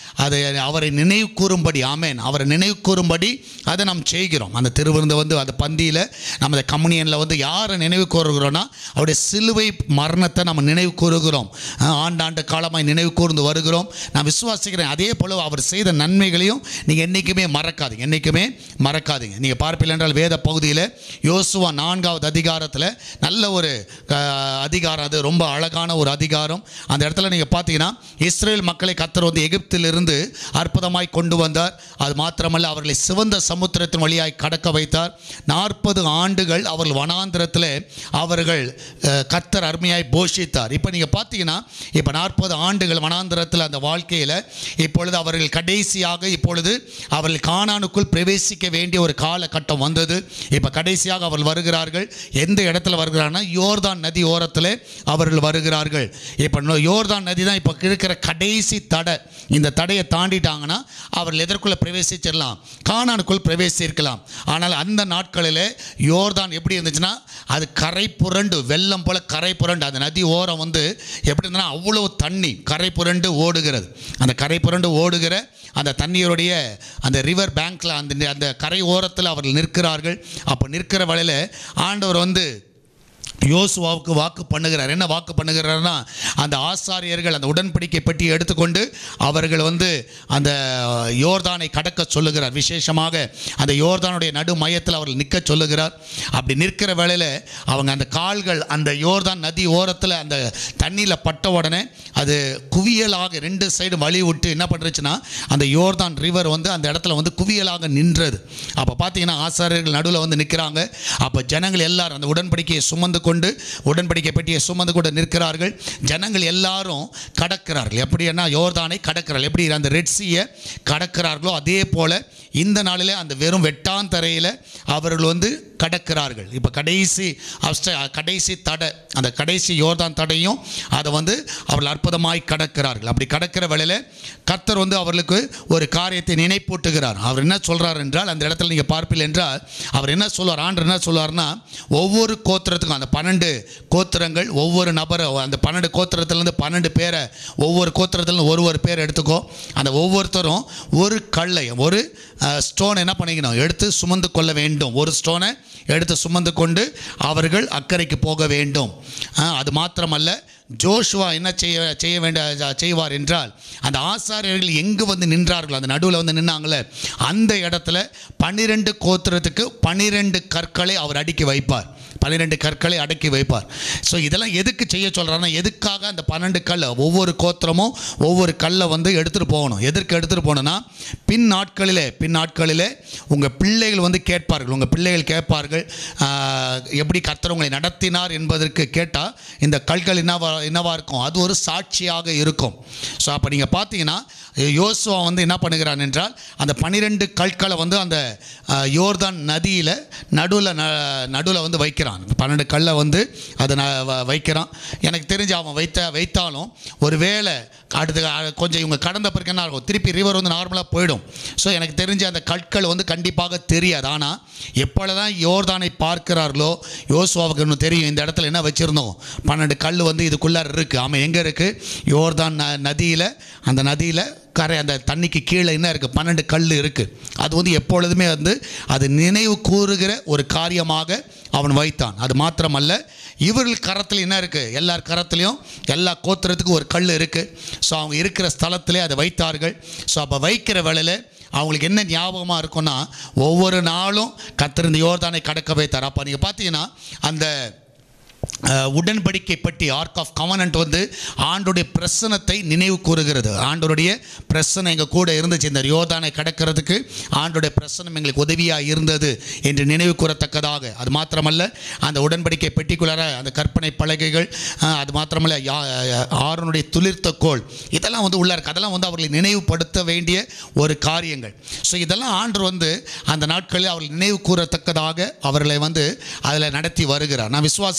அதை அவரை நினைவு கூறும்படி ஆமேன் அவரை நினைவு கூறும்படி அதை நாம் செய்கிறோம் அந்த திருவிருந்து வந்து அந்த பந்தியில் நம்ம அந்த கம்யூனியனில் வந்து யாரை நினைவு கூறுகிறோன்னா அவருடைய சிலுவை மரணத்தை நம்ம நினைவு கூறுகிறோம் அஹ் ஆண்டாண்டு காலமாய் நினைவு கூர்ந்து வருகிறோம் நான் விசுவாசிக்கிறேன் அதே போல் அவர் செய்த நன்மைகளையும் நீங்கள் என்றைக்குமே மறக்காதீங்க என்றைக்குமே மறக்காதீங்க நீங்கள் பார்ப்பீர்கள் என்றால் வேத பகுதியில் யோசுவா நான்காவது அதிகாரத்தில் நல்ல ஒரு அஹ், அதிகாரம் அது ரொம்ப அழகான ஒரு அதிகாரம் அந்த இடத்துல நீங்கள் பார்த்தீங்கன்னா இஸ்ரேல் மக்களை கத்தர் வந்து எகிப்திலிருந்து அற்புதமாய் கொண்டு வந்தார் அது மாத்திரமல்ல அவர்களை சிவந்த சமுத்திரத்தின் வழியாய் கடக்க வைத்தார் நாற்பது ஆண்டுகள் அவர்கள் வனாந்திரத்தில் அவர்கள் அஹ், கர்த்தர் அருமையாய் போஷித்தார் இப்போ நீங்கள் பார்த்தீங்கன்னா இப்போ நாற்பது ஆண்டுகள் வனாந்திரத்தில் அந்த வாழ்க்கையில் இப்பொழுது அவர்கள் கடைசியாக இப்பொழுது அவர்கள் கானானுக்குள் பிரவேசிக்க வேண்டிய ஒரு காலகட்டம் வந்தது இப்போ கடைசியாக அவர்கள் வருகிறார்கள் எந்த இடத்துல வருகிறாங்கன்னா யோர்தான் நதி ஓரத்தில் அவர்கள் வருகிறார்கள் இப்போ நோ- யோர்தான் நதி தான் இப்போ இருக்கிற கடைசி தடை இந்த தடையை தாண்டிட்டாங்கன்னா அவர்கள் எதற்குள்ளே பிரவேசிச்சிடலாம் கானானுக்குள் பிரவேசிக்கலாம் ஆனால் அந்த நாட்களில் யோர்தான் எப்படி இருந்துச்சுன்னா அது கரை புரண்டு வெள்ளம் போல கரை புரண்டு அந்த நதி ஓரம் வந்து எப்படி இருந்ததுன்னா அவ்வளோ தண்ணி கரை புரண்டு ஓடுகிறது அந்த கரை புரண்டு ஓடுகிற அந்த தண்ணீருடைய அந்த ரிவர் பேங்க்கில் அந்த அந்த கரை ஓரத்தில் அவர்கள் நிற்கிறார்கள் அப்போ நிற்கிற வேளையில் ஆண்டவர் வந்து யோசுவாவுக்கு வாக்கு பண்ணுகிறார் என்ன வாக்கு பண்ணுகிறார்னா அந்த ஆசாரியர்கள் அந்த உடன்படிக்கை பெட்டி எடுத்துக்கொண்டு அவர்கள் வந்து அந்த யோர்தானை கடக்க சொல்லுகிறார் விசேஷமாக அந்த யோர்தானுடைய நடு மையத்தில் அவர்கள் நிற்க சொல்லுகிறார் அப்படி நிற்கிற வேளையில் அவங்க அந்த கால்கள் அந்த யோர்தான் நதி ஓரத்தில் அந்த தண்ணியில் பட்ட உடனே அது குவியலாக ரெண்டு சைடு வழி விட்டு என்ன பண்ணுறச்சுன்னா அந்த யோர்தான் ரிவர் வந்து அந்த இடத்துல வந்து குவியலாக நின்றது அப்போ பார்த்தீங்கன்னா ஆசாரியர்கள் நடுவில் வந்து நிற்கிறாங்க அப்போ ஜனங்கள் எல்லாரும் அந்த உடன்படிக்கையை சுமந்து கொண்டு உடன்படிக்கை பெட்டியை சுமந்து கொண்டு நிற்கிறார்கள் ஜனங்கள் எல்லாரும் கடக்கிறார்கள் எப்படின்னா யோர்தானை கடக்கிறார்கள் எப்படி அந்த ரெட் சீயை கடக்கிறார்களோ அதே போல் இந்த நாளிலே அந்த வெறும் வெட்டாந்தரையில் அவர்கள் வந்து கடக்கிறார்கள் இப்போ கடைசி அப்ச கடைசி தடை அந்த கடைசி யோர்தான் தடையும் அதை வந்து அவர்கள் அற்புதமாய் கடக்கிறார்கள் அப்படி கடக்கிற வேளையில் கர்த்தர் வந்து அவர்களுக்கு ஒரு காரியத்தை நினைப்பூட்டுகிறார் அவர் என்ன சொல்றார் என்றால் அந்த இடத்துல நீங்கள் பார்ப்பீர்கள் என்றால் அவர் என்ன சொல்வார் ஆண்டு என்ன சொல்வார்னா ஒவ்வொரு கோத்திரத்துக்கும் அந்த பன்னெண்டு கோத்திரங்கள் ஒவ்வொரு நபரை அந்த பன்னெண்டு கோத்திரத்துலேருந்து பன்னெண்டு பேரை ஒவ்வொரு கோத்திரத்துலேருந்து ஒரு ஒரு பேர் எடுத்துக்கோ அந்த ஒவ்வொருத்தரும் ஒரு கல்லை ஒரு ஸ்டோன் என்ன பண்ணிக்கணும் எடுத்து சுமந்து கொள்ள வேண்டும் ஒரு ஸ்டோனை எடுத்து சுமந்து கொண்டு அவர்கள் அக்கறைக்கு போக வேண்டும் அஹ், அது மாத்திரமல்ல ஜோஷுவா என்ன செய்ய செய்ய வேண்டிய செய்வார் என்றால் அந்த ஆசாரியர்கள் எங்கு வந்து நின்றார்கள் அந்த நடுவில் வந்து நின்னாங்களே அந்த இடத்துல பன்னிரெண்டு கோத்திரத்துக்கு பன்னிரெண்டு கற்களை அவர் அடுக்கி வைப்பார் பன்னிரெண்டு கற்களை அடக்கி வைப்பார் ஸோ இதெல்லாம் எதுக்கு செய்ய சொல்கிறாருன்னா எதுக்காக அந்த பன்னெண்டு கல் ஒவ்வொரு கோத்திரமும் ஒவ்வொரு கல்லை வந்து எடுத்துகிட்டு போகணும் எதற்கு எடுத்துகிட்டு போகணும்னா பின் நாட்களிலே பின் நாட்களிலே உங்கள் பிள்ளைகள் வந்து கேட்பார்கள் உங்கள் பிள்ளைகள் கேட்பார்கள் ஆஹ், எப்படி கர்த்தர் உங்களை நடத்தினார் என்பதற்கு கேட்டால் இந்த கல்கள் என்னவா என்னவா இருக்கும் அது ஒரு சாட்சியாக இருக்கும் ஸோ அப்போ நீங்கள் பார்த்தீங்கன்னா யோசுவா வந்து என்ன பண்ணுகிறான் என்றால் அந்த பன்னிரெண்டு கற்களை வந்து அந்த ஆஹ், யோர்தான் நதியில் நடுவில் நடுவில் வந்து வைக்கிறான் பன்னெண்டு கல்லை வந்து அதை ந வ- வைக்கிறான் எனக்கு தெரிஞ்சு அவன் வைத்த வைத்தாலும் ஒரு வேளை அடுத்து அஹ், கொஞ்சம் இவங்க கடந்த பிறகு என்ன இருக்கும் திருப்பி ரிவர் வந்து நார்மலாக போயிடும் ஸோ எனக்கு தெரிஞ்ச அந்த கற்கள் வந்து கண்டிப்பாக தெரியாது ஆனால் எப்பொழுதான் யோர்தானை பார்க்கிறார்களோ யோசுவாவுக்கு இன்னும் தெரியும் இந்த இடத்துல என்ன வச்சுருந்தோம் பன்னெண்டு கல் வந்து இதுக்குள்ளார இருக்குது ஆமாம் எங்கே இருக்குது யோர்தான் ந நதியில் அந்த நதியில் கரை அந்த தண்ணிக்கு கீழே என்ன இருக்குது பன்னெண்டு கல் இருக்குது அது வந்து எப்பொழுதுமே வந்து அது நினைவு கூறுகிற ஒரு காரியமாக அவன் வைத்தான் அது மாத்திரமல்ல இவர்கள் கரத்தில் என்ன இருக்குது எல்லார் கரத்துலேயும் எல்லா கோத்திரத்துக்கும் ஒரு கல் இருக்குது ஸோ அவங்க இருக்கிற ஸ்தலத்திலே அதை வைத்தார்கள் ஸோ அப்போ வைக்கிற வேளையில் அவங்களுக்கு என்ன ஞாபகமாக இருக்கும்னா ஒவ்வொரு நாளும் கத்திருந்த யோர்தானை கடக்க வைத்தார் அப்போ நீங்கள் பார்த்தீங்கன்னா அந்த அஹ், உடன்படிக்கை பற்றி ஆர்க் ஆஃப் கவனன்ட் வந்து ஆண்டுடைய பிரசனத்தை நினைவு கூறுகிறது ஆண்டோருடைய பிரசனம் எங்கள் கூட இருந்துச்சு இந்த யோர்தானை கடக்கிறதுக்கு ஆண்டுடைய பிரசனம் எங்களுக்கு உதவியாக இருந்தது என்று நினைவு கூறத்தக்கதாக அது மாத்திரமல்ல அந்த உடன்படிக்கை பெட்டிக்குள்ளார அந்த கற்பனை பலகைகள் அஹ், அது மாத்திரமல்ல யா- ஆரோனுடைய துளிர்த்த கோல் இதெல்லாம் வந்து உள்ள இருக்கு அதெல்லாம் வந்து அவர்களை நினைவுபடுத்த வேண்டிய ஒரு காரியங்கள் ஸோ இதெல்லாம் ஆண்டு வந்து அந்த நாட்களில் அவர்கள் நினைவு கூறத்தக்கதாக அவர்களை வந்து அதில் நடத்தி வருகிறார் நான் விசுவாசிக்கிறேன்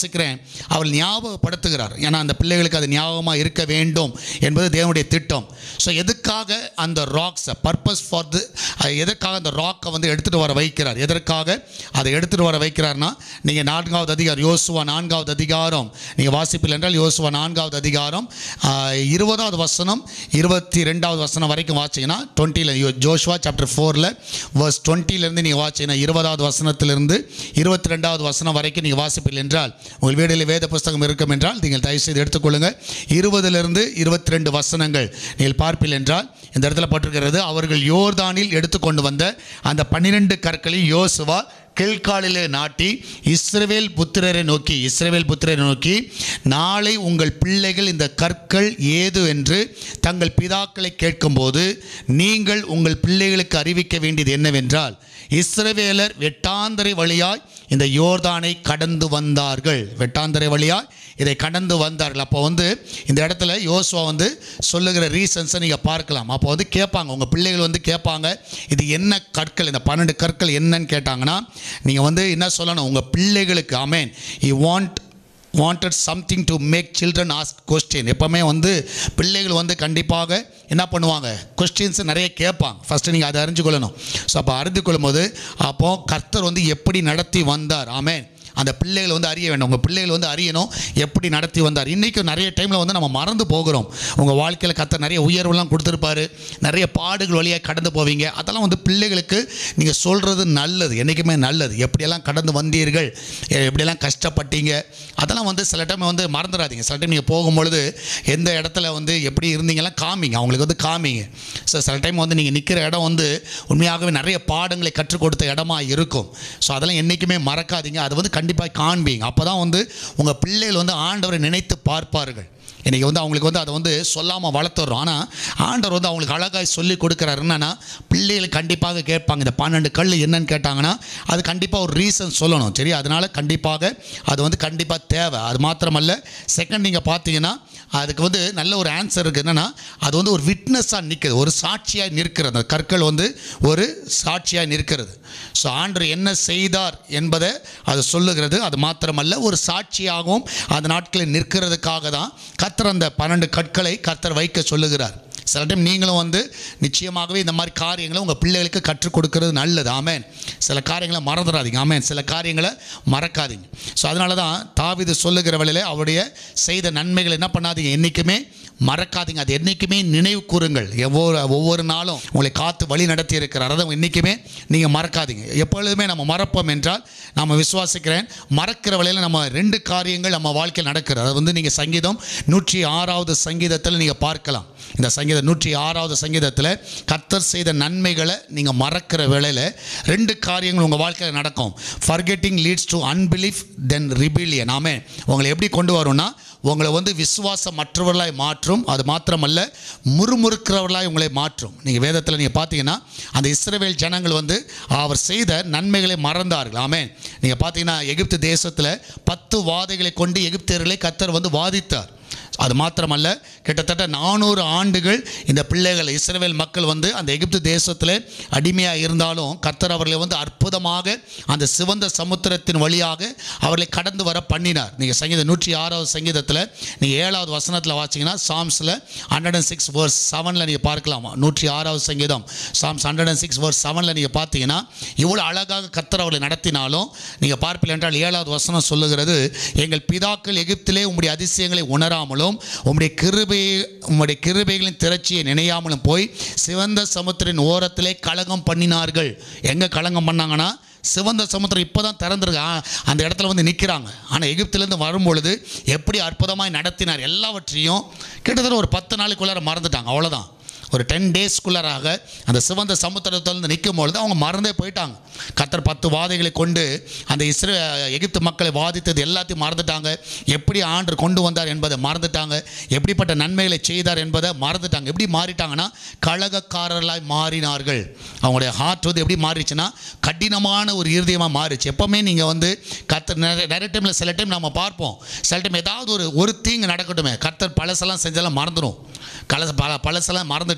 அவர் ஞாபகப்படுத்துகிறார் ஏன்னா அந்த பிள்ளைகளுக்கு அது ஞாபகமாக இருக்க வேண்டும் என்பது தேவனுடைய திட்டம் ஸோ எதுக்காக அந்த ராக்ஸை பர்பஸ் ஃபார் தி எதற்காக அந்த ராக்கை வந்து எடுத்துகிட்டு வர வைக்கிறார் எதற்காக அதை எடுத்துகிட்டு வர வைக்கிறார்னா நீங்கள் நான்காவது அதிகாரம் யோசுவா நான்காவது அதிகாரம் நீங்கள் வாசிப்பில் என்றால் யோசுவா நான்காவது அதிகாரம் ஆஹ், இருபதாவது வசனம் இருபத்தி ரெண்டாவது வசனம் வரைக்கும் வாசிங்கன்னா டுவெண்ட்டியில் ஜோஷுவா சாப்டர் ஃபோரில் வர்ஸ் டுவெண்ட்டிலேருந்து நீங்கள் வாசிங்கன்னா இருபதாவது வசனத்திலிருந்து இருபத்தி ரெண்டாவது வசனம் வரைக்கும் நீங்கள் வாசிப்பில் என்றால் உங்கள் வீடில் வேத புஸ்தகம் இருக்கும் என்றால் நீங்கள் தயவுசெய்து எடுத்துக்கொள்ளுங்கள் இருபதிலிருந்து இருபத்தி ரெண்டு வசனங்கள் நீங்கள் பார்ப்பில் என்றால் இந்த இடத்துல போட்டிருக்கிறது அவர்கள் யோர்தானில் எடுத்துக்கொண்டு வந்த அந்த பன்னிரெண்டு கற்களில் யோசுவா கில்காலிலே நாட்டி இஸ்ரவேல் புத்திரரை நோக்கி இஸ்ரவேல் புத்திரரை நோக்கி நாளை உங்கள் பிள்ளைகள் இந்த கற்கள் ஏது என்று தங்கள் பிதாக்களை கேட்கும்போது நீங்கள் உங்கள் பிள்ளைகளுக்கு அறிவிக்க வேண்டியது என்னவென்றால் இஸ்ரவேலர் வெட்டாந்தரை வழியாய் இந்த யோர்தானை கடந்து வந்தார்கள் வெட்டாந்தரை வழியாய் இதை கடந்து வந்தார்கள் அப்போ வந்து இந்த இடத்துல யோசுவா வந்து சொல்லுகிற ரீசன்ஸை நீங்கள் பார்க்கலாம் அப்போ வந்து கேட்பாங்க உங்கள் பிள்ளைகள் வந்து கேட்பாங்க இது என்ன கற்கள் இந்த பன்னெண்டு கற்கள் என்னன்னு கேட்டாங்கன்னா நீங்கள் வந்து என்ன சொல்லணும் உங்கள் பிள்ளைகளுக்கு ஆமேன் you want wanted something to make children ask question எப்போவுமே வந்து பிள்ளைகள் வந்து கண்டிப்பாக என்ன பண்ணுவாங்க கொஸ்டின்ஸ் நிறைய கேட்பாங்க ஃபஸ்ட்டு நீங்கள் அதை அறிஞ்சு கொள்ளணும் ஸோ அப்போ அறிந்து கொள்ளும்போது அப்போது கர்த்தர் வந்து எப்படி நடத்தி வந்தார் ஆமென் அந்த பிள்ளைகள் வந்து அறிய வேண்டும் உங்கள் பிள்ளைகள் வந்து அறியணும் எப்படி நடத்தி வந்தார் இன்றைக்கும் நிறைய டைமில் வந்து நம்ம மறந்து போகிறோம் உங்கள் வாழ்க்கையில் கர்த்தர் நிறைய உயர்வுலாம் கொடுத்துருப்பாரு நிறைய பாடுகள் வழியாக கடந்து போவீங்க அதெல்லாம் வந்து பிள்ளைகளுக்கு நீங்கள் சொல்கிறது நல்லது என்றைக்குமே நல்லது எப்படியெல்லாம் கடந்து வந்தீர்கள் எ- எப்படியெல்லாம் கஷ்டப்பட்டீங்க அதெல்லாம் வந்து சில டைம் வந்து மறந்துடாதீங்க சில டைம் நீங்கள் போகும்பொழுது எந்த இடத்துல வந்து எப்படி இருந்தீங்கலாம் காமிங்க அவங்களுக்கு வந்து காமிங்க ஸோ சில டைம் வந்து நீங்கள் நிற்கிற இடம் வந்து உண்மையாகவே நிறைய பாடங்களை கற்றுக் கொடுத்த இடமா இருக்கும் ஸோ அதெல்லாம் என்றைக்குமே மறக்காதீங்க அது வந்து கண்டிப்பாக காண்பீங்க அப்போ தான் வந்து உங்கள் பிள்ளைகள் வந்து ஆண்டவரை நினைத்து பார்ப்பார்கள் இன்றைக்கி வந்து அவங்களுக்கு வந்து அதை வந்து சொல்லாமல் வளர்த்துறோம் ஆனால் ஆண்டவர் வந்து அவங்களுக்கு அழகாய் சொல்லி கொடுக்குறாரு என்னன்னா பிள்ளைகள் கண்டிப்பாக கேட்பாங்க இந்த பன்னெண்டு கல் என்னன்னு கேட்டாங்கன்னா அது கண்டிப்பாக ஒரு ரீசன் சொல்லணும் சரி அதனால் கண்டிப்பாக அது வந்து கண்டிப்பாக தேவை அது மாத்திரமல்ல செகண்ட் நீங்கள் பார்த்தீங்கன்னா அதுக்கு வந்து நல்ல ஒரு ஆன்சர் இருக்குது என்னென்னா அது வந்து ஒரு விட்னஸாக நிற்குது ஒரு சாட்சியாக நிற்கிறது அந்த கற்கள் வந்து ஒரு சாட்சியாக நிற்கிறது ஸோ ஆண்டவர் என்ன செய்தார் என்பதை அது சொல்லுகிறது அது மாத்திரமல்ல ஒரு சாட்சியாகவும் அந்த நாட்களில் நிற்கிறதுக்காக தான் கர்த்தர் அந்த பன்னெண்டு கற்களை கர்த்தர் வைக்க சொல்லுகிறார் சில டைம் நீங்களும் வந்து நிச்சயமாகவே இந்த மாதிரி காரியங்களை உங்கள் பிள்ளைகளுக்கு கற்றுக் கொடுக்கறது நல்லது ஆமென் சில காரியங்களை மறந்துடாதீங்க ஆமென் சில காரியங்களை மறக்காதீங்க ஸோ அதனால தான் தாவிது சொல்லுகிற வேளையில அவருடைய செய்த நன்மைகளை என்ன பண்ணாதீங்க என்றைக்குமே மறக்காதீங்க அது என்றைக்குமே நினைவு கூறுங்கள் ஒவ்வொரு ஒவ்வொரு நாளும் உங்களை காத்து வழி நடத்தி இருக்கிறார் அதை என்றைக்குமே நீங்கள் மறக்காதீங்க எப்பொழுதுமே நம்ம மறப்போம் என்றால் நம்ம விசுவாசிக்கிறேன் மறக்கிற வழியில் நம்ம ரெண்டு காரியங்கள் நம்ம வாழ்க்கையில் நடக்கிறது அது வந்து நீங்கள் சங்கீதம் நூற்றி ஆறாவது சங்கீதத்தில் நீங்கள் பார்க்கலாம் இந்த சங்கீதம் நூற்றி ஆறாவது சங்கீதத்தில் கர்த்தர் செய்த நன்மைகளை நீங்கள் மறக்கிற வேளையில் ரெண்டு காரியங்கள் உங்கள் வாழ்க்கையில் நடக்கும் forgetting leads to unbelief then rebellion ஆமே உங்களை எப்படி கொண்டு வரும்னா உங்களை வந்து விசுவாசம் மற்றவர்களாய் மாற்றும் அது மாத்திரமல்ல முறுமுறுக்கிறவர்களாய் உங்களை மாற்றும் நீங்கள் வேதத்தில் நீங்கள் பார்த்தீங்கன்னா அந்த இஸ்ரவேல் ஜனங்கள் வந்து அவர் செய்த நன்மைகளை மறந்தார்கள் ஆமென் நீங்கள் பார்த்தீங்கன்னா எகிப்து தேசத்தில் பத்து வாதைகளை கொண்டு எகிப்தியர்களை கத்தர் வந்து வாதித்தார் அது மாத்திரமல்ல கிட்டத்தட்ட நானூறு ஆண்டுகள் இந்த பிள்ளைகள் இஸ்ரவேல் மக்கள் வந்து அந்த எகிப்து தேசத்தில் அடிமையாக இருந்தாலும் கர்த்தர் அவர்களை வந்து அற்புதமாக அந்த சிவந்த சமுத்திரத்தின் வழியாக அவர்களை கடந்து வர பண்ணினார் நீங்கள் சங்கீதம் நூற்றி ஆறாவது சங்கீதத்தில் நீங்கள் ஏழாவது வசனத்தில் வாசிங்கன்னா சாம்ஸில் ஹண்ட்ரட் அண்ட் சிக்ஸ் வேர்ஸ் செவனில் நீங்கள் பார்க்கலாம் நூற்றி ஆறாவது சங்கீதம் Psalms hundred and six verse செவனில் நீங்கள் பார்த்தீங்கன்னா இவ்வளோ அழகாக கர்த்தர் அவர்களை நடத்தினாலும் நீங்கள் பார்ப்பில் என்றால் ஏழாவது வசனம் சொல்லுகிறது எங்கள் பிதாக்கள் எகிப்திலே உம்முடைய அதிசயங்களை உணராமலும் உம்முடைய கிருபை உம்முடைய கிருபைகளின் திரட்சியை நினையாமலும் போய் சிவந்த சமுத்திரின் ஓரத்திலே கலகம் பண்ணினார்கள் எங்கே கலகம் பண்ணாங்கன்னா சிவந்த சமுத்திரம் இப்போ தான் திறந்துருக்கு ஆ, அந்த இடத்துல வந்து நிற்கிறாங்க ஆனால் எகிப்திலேருந்து வரும்பொழுது எப்படி அற்புதமாய் நடத்தினார் எல்லாவற்றையும் கிட்டத்தட்ட ஒரு பத்து நாளுக்குள்ளார மறந்துட்டாங்க அவ்வளோதான் ஒரு டென் டேஸ்க்குள்ளாராக அந்த சிவந்த சமுத்திரத்திலிருந்து நிற்கும் பொழுது அவங்க மறந்தே போயிட்டாங்க கத்தர் பத்து வாதைகளை கொண்டு அந்த இஸ்ரே எகிப்து மக்களை வாதித்தது எல்லாத்தையும் மறந்துட்டாங்க எப்படி ஆண்டு கொண்டு வந்தார் என்பதை மறந்துட்டாங்க எப்படிப்பட்ட நன்மைகளை செய்தார் என்பதை மறந்துட்டாங்க எப்படி மாறிட்டாங்கன்னா கழகக்காரர்களாய் மாறினார்கள் அவங்களுடைய ஹார்ட் வந்து எப்படி மாறிச்சுன்னா கடினமான ஒரு இருதயமாக மாறிச்சு எப்போவுமே நீங்கள் வந்து கத்தர் நிறைய நிறைய டைமில் சில டைம் நம்ம பார்ப்போம் சில டைம் ஏதாவது ஒரு ஒரு தீங்கு நடக்கட்டுமே கத்தர் பழசெல்லாம் செஞ்செல்லாம் மறந்துடும் கலச பல பழசெல்லாம் மறந்துட்டு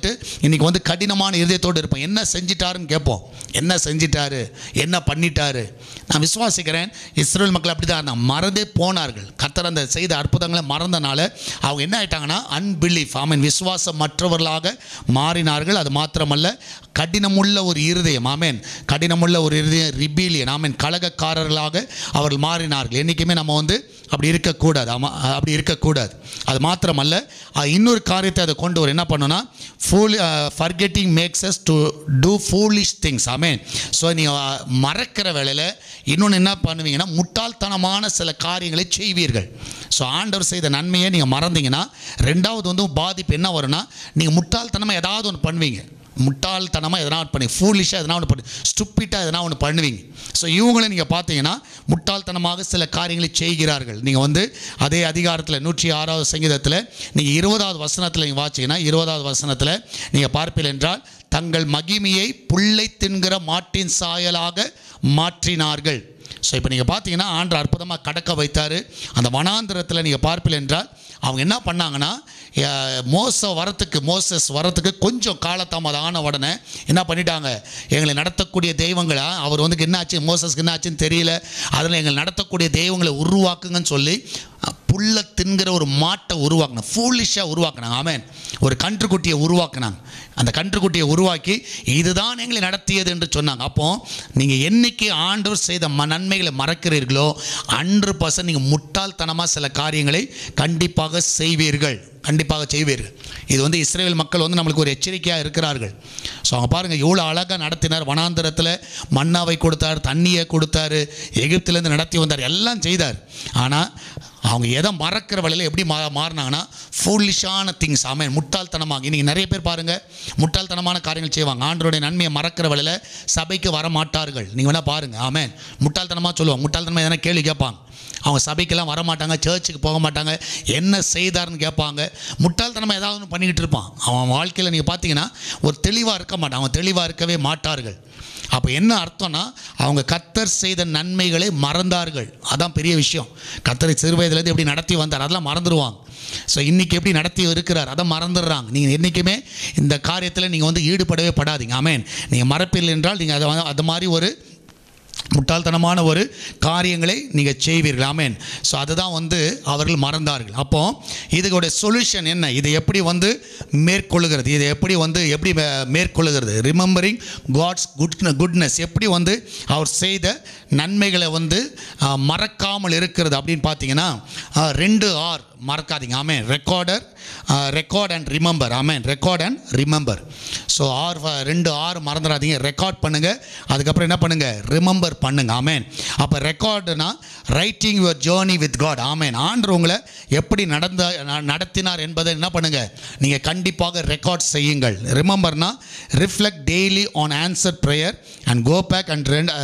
வந்துட்டு இன்னைக்கு வந்து கடினமான இருதயத்தோடு இருப்போம் என்ன செஞ்சிட்டாருன்னு கேட்போம் என்ன செஞ்சிட்டாரு என்ன பண்ணிட்டாரு நான் விசுவாசிக்கிறேன் இஸ்ரேல் மக்கள் அப்படி தான் இருந்தாங்க மறந்தே போனார்கள் கத்தர் அந்த செய்த அற்புதங்களை மறந்தனால அவங்க என்ன ஆயிட்டாங்கன்னா அன்பிலீஃப் ஆமீன் விசுவாசம் மற்றவர்களாக மாறினார்கள் அது மாத்திரமல்ல கடினமுள்ள ஒரு இருதயம் ஆமேன் கடினமுள்ள ஒரு இருதயம் ரிபீலியன் ஆமேன் கலகக்காரர்களாக அவர்கள் மாறினார்கள் என்றைக்குமே நம்ம வந்து அப்படி இருக்கக்கூடாது ஆமா அப்படி இருக்கக்கூடாது அது மாத்திரமல்ல அஹ், இன்னொரு காரியத்தை அதை கொண்டு வர என்ன பண்ணுன்னா fool forgetting makes us to do foolish things ஆமேன் ஸோ நீங்கள் மறக்கிற வேளையில் இன்னொன்று என்ன பண்ணுவீங்கன்னா முட்டாள்தனமான சில காரியங்களை செய்வீர்கள் ஸோ ஆண்டவர் செய்த நன்மையை நீங்கள் மறந்தீங்கன்னா ரெண்டாவது வந்து பாதிப்பு என்ன வரும்னா நீங்கள் முட்டாள்தனமாக ஏதாவது ஒன்று பண்ணுவீங்க முட்டாள்தனமாக எதனா ஒன்று பண்ணி ஃபூலிஷாக எதனா ஒன்று பண்ணி ஸ்டுப்பிட்டாக எதனா ஒன்று பண்ணுவீங்க ஸோ இவங்களை நீங்கள் பார்த்தீங்கன்னா முட்டாள்தனமாக சில காரியங்களை செய்கிறார்கள் நீங்கள் வந்து அதே அதிகாரத்தில் நூற்றி ஆறாவது சங்கீதத்தில் நீங்கள் இருபதாவது வசனத்தில் நீங்கள் வாட்சிங்கன்னா இருபதாவது வசனத்தில் நீங்கள் பார்ப்பீர்கள் என்றால் தங்கள் மகிமையை புல்லை தின்கிற மாட்டின் சாயலாக மாற்றினார்கள் ஸோ இப்போ நீங்கள் பார்த்தீங்கன்னா ஆண்டு அற்புதமாக கடக்க வைத்தார் அந்த வனாந்திரத்தில் நீங்கள் பார்ப்பீர்கள் என்றால் அவங்க என்ன பண்ணாங்கன்னா அஹ், மோச வரத்துக்கு மோசஸ் வரத்துக்கு கொஞ்சம் காலதாமதம் ஆன உடனே என்ன பண்ணிட்டாங்க எங்களை நடத்தக்கூடிய தெய்வங்களா அவர் வந்து என்ன ஆச்சு மோசஸ்க்கு என்ன ஆச்சுன்னு தெரியல அதில் எங்களை நடத்தக்கூடிய தெய்வங்களை உருவாக்குங்கன்னு சொல்லி அஹ், புல்லை தின்கிற ஒரு மாட்டை உருவாக்கினாங்க ஃபூலிஷாக உருவாக்குனாங்க ஆமென் ஒரு கன்றுக்குட்டியை உருவாக்குனாங்க அந்த கன்றுக்குட்டியை உருவாக்கி இதுதான் எங்களை நடத்தியது என்று சொன்னாங்க அப்போ நீங்கள் என்னைக்கு ஆண்டவர் செய்த ம நன்மைகளை மறக்கிறீர்களோ அன்று பர்சன்ட் நீங்கள் முட்டாள்தனமாக சில காரியங்களை கண்டிப்பாக செய்வீர்கள் கண்டிப்பாக செய்வீர்கள் இது வந்து இஸ்ரேல் மக்கள் வந்து நம்மளுக்கு ஒரு எச்சரிக்கையாக இருக்கிறார்கள் ஸோ அவங்க பாருங்கள் எவ்வளோ அழகாக நடத்தினார் வனாந்தரத்தில் மன்னாவை கொடுத்தார் தண்ணியை கொடுத்தாரு எகிப்திலேருந்து நடத்தி வந்தார் எல்லாம் செய்தார் ஆனால் அவங்க எதை மறக்கிற வழியில் எப்படி மா மாறினாங்கன்னா ஃபுல்லிஷான திங்ஸ் ஆமாம் முட்டாள்தனமாக இன்றைக்கி நிறைய பேர் பாருங்கள் முட்டாள்தனமான காரியங்கள் செய்வாங்க ஆண்டருடைய நன்மையை மறக்கிற வழியில் சபைக்கு வர மாட்டார்கள் நீங்கள் வேணால் பாருங்கள் ஆமென் முட்டாள்தனமாக சொல்லுவாங்க முட்டாள்தனமாக எதனா கேள்வி கேட்பாங்க அவங்க சபைக்கெல்லாம் வர மாட்டாங்க சர்ச்சுக்கு போக மாட்டாங்க என்ன செய்தார்னு கேட்பாங்க முட்டாள்தனமாக ஏதாவது ஒன்று பண்ணிக்கிட்டு இருப்பான் அவன் வாழ்க்கையில் நீங்கள் பார்த்தீங்கன்னா ஒரு தெளிவாக இருக்க மாட்டான் அவன் தெளிவாக இருக்கவே மாட்டார்கள் அப்போ என்ன அர்த்தம்னா அவங்க கத்தர் செய்த நன்மைகளை மறந்தார்கள் அதான் பெரிய விஷயம் கத்தரை சிறு வயதுலேருந்து எப்படி நடத்தி வந்தார் அதெல்லாம் மறந்துடுவாங்க ஸோ இன்றைக்கி எப்படி நடத்தி இருக்கிறார் அதை மறந்துடுறாங்க நீங்கள் என்றைக்குமே இந்த காரியத்தில் நீங்கள் வந்து ஈடுபடவே படாதீங்க ஆமேன் நீங்கள் மறப்பீர்கள் என்றால் நீங்கள் அதை வந்து- அது மாதிரி ஒரு முட்டாள்தனமான ஒரு காரியங்களை நீங்கள் செய்வீர்கள் ஆமேன் ஸோ அதுதான் வந்து அவர்கள் மறந்தார்கள் அப்போ இதுக்கோட சொல்யூஷன் என்ன இதை எப்படி வந்து மேற்கொள்ளுகிறது இதை எப்படி வந்து எப்படி மே- மேற்கொள்ளுகிறது ரிமெம்பரிங் காட்ஸ் குட் குட்னஸ் எப்படி வந்து அவர் செய்த நன்மைகளை வந்து ஆ, மறக்காமல் இருக்கிறது அப்படின்னு பார்த்தீங்கன்னா ஆ, ரெண்டு ஆர் மறக்காதீங்க ஆமேன் ரெக்கார்டர் ரெக்கார்ட் அண்ட் ரிமெம்பர் ஆமேன் record and remember so R ரெண்டு ஆர் மறந்துடாதீங்க ரெக்கார்ட் பண்ணுங்கள் அதுக்கப்புறம் என்ன பண்ணுங்கள் ரிமெம்பர் பண்ணுங்க ஆமேன் அப்போ ரெக்கார்டுனா writing your journey with God ஆமேன் ஆண்டவர் உங்களை எப்படி நடந்த ந- நடத்தினார் என்பதை என்ன பண்ணுங்கள் நீங்கள் கண்டிப்பாக ரெக்கார்ட் செய்யுங்கள் ரிமெம்பர்னா reflect daily on answer prayer and go back and ரெண்டு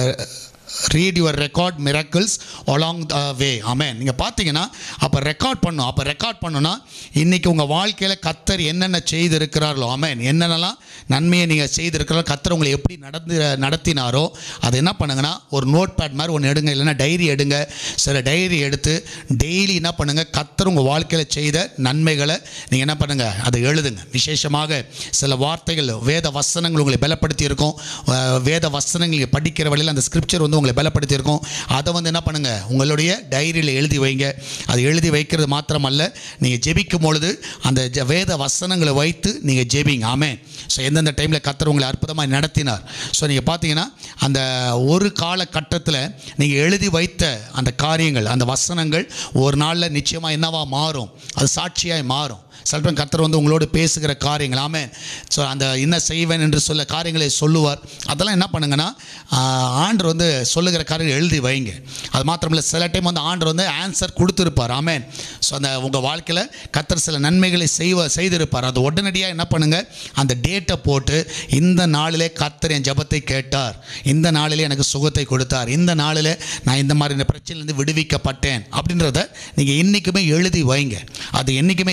read your record miracles along the way ஆமென் நீங்கள் பார்த்தீங்கன்னா அப்போ ரெக்கார்ட் பண்ணும் அப்போ ரெக்கார்ட் பண்ணுன்னா இன்றைக்கி உங்கள் வாழ்க்கையில் கத்தர் என்னென்ன செய்திருக்கிறார்களோ ஆமென் என்னென்னலாம் நன்மையை நீங்கள் செய்திருக்கிறாரோ கத்தர் உங்களை எப்படி நடந்து நடத்தினாரோ அதை என்ன பண்ணுங்கன்னா ஒரு நோட் பேட் மாதிரி ஒன்று எடுங்க இல்லைன்னா டைரி எடுங்க சில டைரி எடுத்து டெய்லி என்ன பண்ணுங்கள் கத்தர் உங்கள் வாழ்க்கையில் செய்த நன்மைகளை நீங்கள் என்ன பண்ணுங்கள் அதை எழுதுங்க விசேஷமாக சில வார்த்தைகள் வேத வசனங்கள் உங்களை பலப்படுத்தி இருக்கும் அஹ் வேத வசனங்கள் நீங்கள் படிக்கிற வழியில் அந்த ஸ்கிரிப்சர் வந்து உங்களை பலப்படுத்தி இருக்கும் அதை வந்து என்ன பண்ணுங்கள் உங்களுடைய டைரியில் எழுதி வைங்க அது எழுதி வைக்கிறது மாத்திரமல்ல நீங்கள் ஜெபிக்கும் பொழுது அந்த ஜ- வேத வசனங்களை வைத்து நீங்கள் ஜெபிங்க ஆமென் ஸோ எந்தெந்த டைமில் கத்தர் உங்களை அற்புதமாக நடத்தினார் ஸோ நீங்கள் பார்த்தீங்கன்னா அந்த ஒரு காலகட்டத்தில் நீங்கள் எழுதி வைத்த அந்த காரியங்கள் அந்த வசனங்கள் ஒரு நாளில் நிச்சயமாக என்னவா மாறும் அது சாட்சியாய் மாறும் சிலப்பம் கத்தர் வந்து உங்களோடு பேசுகிற காரியங்கள் ஆமென் ஸோ அந்த என்ன செய்வேன் என்று சொல்ல காரியங்களை சொல்லுவார் அதெல்லாம் என்ன பண்ணுங்கன்னா ஆஹ், ஆண்டவர் வந்து சொல்லுகிற காரியங்கள் எழுதி வைங்க அது மாத்திரமில்ல சில டைம் வந்து ஆண்டவர் வந்து ஆன்சர் கொடுத்துருப்பார் ஆமென் ஸோ அந்த உங்கள் வாழ்க்கையில் கத்தர் சில நன்மைகளை செய்வ செய்திருப்பார் அது உடனடியாக என்ன பண்ணுங்கள் அந்த டேட்டை போட்டு இந்த நாளிலே கத்தர் என் ஜெபத்தை கேட்டார் இந்த நாளிலே எனக்கு சுகத்தை கொடுத்தார் இந்த நாளிலே நான் இந்த மாதிரி இந்த பிரச்சனையிலேருந்து விடுவிக்கப்பட்டேன் அப்படின்றத நீங்கள் என்றைக்குமே எழுதி வைங்க அது என்றைக்குமே இதை பழக்கம்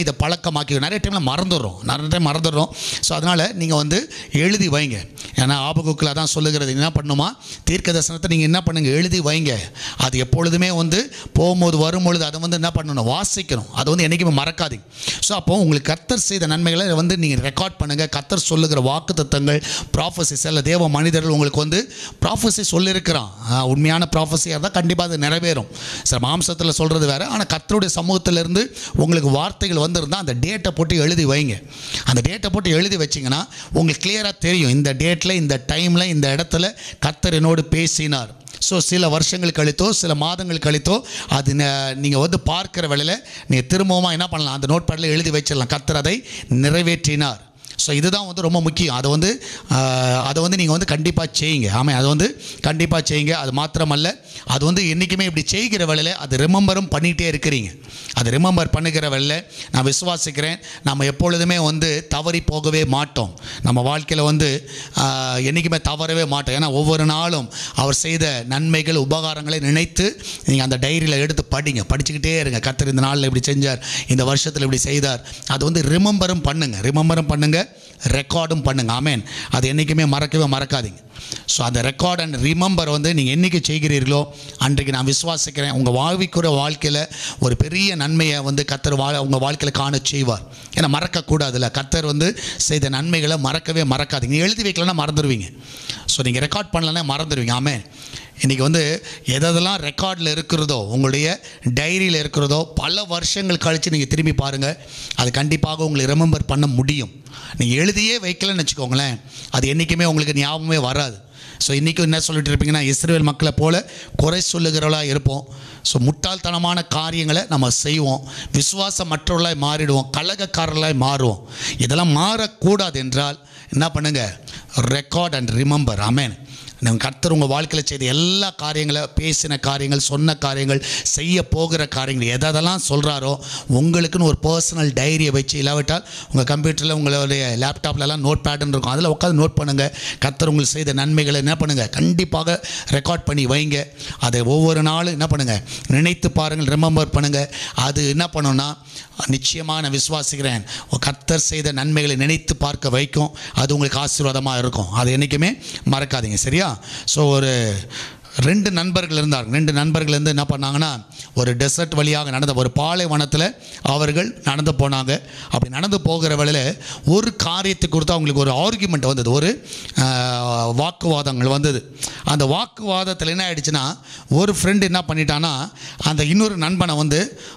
பழக்கமாக்கி நிறைய டைமில் மறந்துடுறோம் நிறைய டைம் மறந்துடுறோம் ஸோ அதனால் நீங்கள் வந்து எழுதி வைங்க ஏன்னா ஆபகுக்கில் தான் சொல்லுகிறது என்ன பண்ணுமா தீர்க்க தரிசனத்தை நீங்கள் என்ன பண்ணுங்கள் எழுதி வைங்க அது எப்பொழுதுமே வந்து போகும்போது வரும்பொழுது அதை வந்து என்ன பண்ணணும் வாசிக்கணும் அதை வந்து என்றைக்குமே மறக்காதீங்க ஸோ அப்போ உங்களுக்கு கத்தர் செய்த நன்மைகளை வந்து நீங்கள் ரெக்கார்ட் பண்ணுங்கள் கத்தர் சொல்லுகிற வாக்கு தத்தங்கள் ப்ராஃபஸிஸ் அல்ல தேவ மனிதர்கள் உங்களுக்கு வந்து ப்ராஃபஸி சொல்லியிருக்கிறான் ஆஹ், உண்மையான ப்ராஃபஸியாக இருந்தால் கண்டிப்பாக அது நிறைவேறும் சில மாம்சத்தில் சொல்கிறது வேறு ஆனால் கத்தருடைய சமூகத்திலிருந்து உங்களுக்கு வார்த்தைகள் வந்திருந்தால் அந்த டேட்டை போட்டு எழுதி வைங்க அந்த டேட்டை போட்டு எழுதி வச்சிங்கன்னா உங்களுக்கு கிளியராக தெரியும் இந்த டேட்டில் இந்த டைமில் இந்த இடத்துல கத்தர் என்னோடு பேசினார் ஸோ சில வருஷங்கள் கழித்தோ சில மாதங்கள் கழித்தோ அது நீங்கள் வந்து பார்க்குற வேளையில் நீங்கள் திரும்பவும் என்ன பண்ணலாம் அந்த நோட் பேடில் எழுதி வச்சிடலாம் கத்தர் அதை நிறைவேற்றினார் ஸோ இதுதான் வந்து ரொம்ப முக்கியம் அதை வந்து ஆஹ், அதை வந்து நீங்கள் வந்து கண்டிப்பாக செய்யுங்க ஆமாம் அதை வந்து கண்டிப்பாக செய்யுங்க அது மாத்திரமல்ல அது வந்து என்றைக்குமே இப்படி செய்கிற வேளையில் அது ரிமெம்பரும் பண்ணிகிட்டே இருக்கிறீங்க அது ரிமெம்பர் பண்ணுகிற வேளையில் நான் விசுவாசிக்கிறேன் நம்ம எப்பொழுதுமே வந்து தவறி போகவே மாட்டோம் நம்ம வாழ்க்கையில் வந்து ஆஹ், என்றைக்குமே தவறவே மாட்டோம் ஏன்னா ஒவ்வொரு நாளும் அவர் செய்த நன்மைகள் உபகாரங்களை நினைத்து நீங்கள் அந்த டைரியில் எடுத்து படிங்க படிச்சுக்கிட்டே இருங்க கத்தர் இந்த நாளில் இப்படி செஞ்சார் இந்த வருஷத்தில் இப்படி செய்தார் அது வந்து ரிமெம்பரும் பண்ணுங்க ரிமெம்பரும் பண்ணுங்க ரெக்கார்டும் பண்ணுங்க ஆமேன் அது என்றைக்குமே மறக்கவே மறக்காதீங்க ஸோ அந்த ரெக்கார்ட் அண்ட் ரிமெம்பர் வந்து நீங்கள் என்றைக்கு செய்கிறீர்களோ அன்றைக்கு நான் விசுவாசிக்கிறேன் உங்கள் வாழ்விக்குற வாழ்க்கையில் ஒரு பெரிய நன்மையை வந்து கத்தர் வா உங்கள் வாழ்க்கையில் காண செய்வார் ஏன்னா மறக்கக்கூடாதுல்ல கத்தர் வந்து செய்த நன்மைகளை மறக்கவே மறக்காதீங்க நீங்க எழுதி வைக்கலன்னா மறந்துடுவீங்க ஸோ நீங்கள் ரெக்கார்ட் பண்ணலன்னா மறந்துடுவீங்க ஆமேன் இன்றைக்கி வந்து எதெல்லாம் ரெக்கார்டில் இருக்கிறதோ உங்களுடைய டைரியில் இருக்கிறதோ பல வருஷங்கள் கழித்து நீங்கள் திரும்பி பாருங்கள் அது கண்டிப்பாக உங்களை ரிமெம்பர் பண்ண முடியும் நீங்கள் எழுதியே வைக்கலன்னு வச்சுக்கோங்களேன் அது என்றைக்குமே உங்களுக்கு ஞாபகமே வராது ஸோ இன்றைக்கும் என்ன சொல்லிட்டு இருப்பீங்கன்னா இஸ்ரேல் மக்களை போல குறை சொல்லுகிறவளாக இருப்போம் ஸோ முட்டாள்தனமான காரியங்களை நம்ம செய்வோம் விசுவாசம் மற்றவர்களாய் மாறிடுவோம் கலகக்காரர்களாய் மாறுவோம் இதெல்லாம் மாறக்கூடாது என்றால் என்ன பண்ணுங்கள் ரெக்கார்ட் அண்ட் ரிமெம்பர் அமேன் நம்ம கர்த்தர் உங்கள் வாழ்க்கையில் செய்த எல்லா காரியங்களை பேசின காரியங்கள் சொன்ன காரியங்கள் செய்ய போகிற காரியங்கள் எதெல்லாம் சொல்கிறாரோ உங்களுக்குன்னு ஒரு பர்சனல் டைரியை வச்சு இல்லாவிட்டால் உங்கள் கம்ப்யூட்டரில் உங்களுடைய லேப்டாப்லலாம் நோட் பேடுன்னு இருக்கும் அதில் உட்காந்து நோட் பண்ணுங்கள் கர்த்தர் உங்களுக்கு செய்த நன்மைகளை என்ன பண்ணுங்கள் கண்டிப்பாக ரெக்கார்ட் பண்ணி வைங்க அதை ஒவ்வொரு நாளும் என்ன பண்ணுங்கள் நினைத்து பாருங்கள் ரிமெம்பர் பண்ணுங்கள் அது என்ன பண்ணுன்னா நிச்சயமாக நான் விசுவாசிக்கிறேன் கர்த்தர் செய்த நன்மைகளை நினைத்து பார்க்க வைக்கும் அது உங்களுக்கு ஆசீர்வாதமாக இருக்கும் அது என்றைக்குமே மறக்காதீங்க சரியா ஸோ ஒரு ரெண்டு நண்பர்கள் இருந்தார்கள் ரெண்டு நண்பர்கள் இருந்து என்ன பண்ணாங்கன்னா ஒரு டெசர்ட் வழியாக நடந்த ஒரு பாலைவனத்தில் அவர்கள் நடந்து போனாங்க அப்படி நடந்து போகிற வேளையில் ஒரு காரியத்தை கொடுத்து அவங்களுக்கு ஒரு ஆர்குமெண்ட் வந்தது ஒரு ஆஹ், வாக்குவாதங்கள் வந்தது அந்த வாக்குவாதத்தில் என்ன ஆயிடுச்சுன்னா ஒரு ஃப்ரெண்டு என்ன பண்ணிட்டான்னா அந்த இன்னொரு நண்பனை வந்து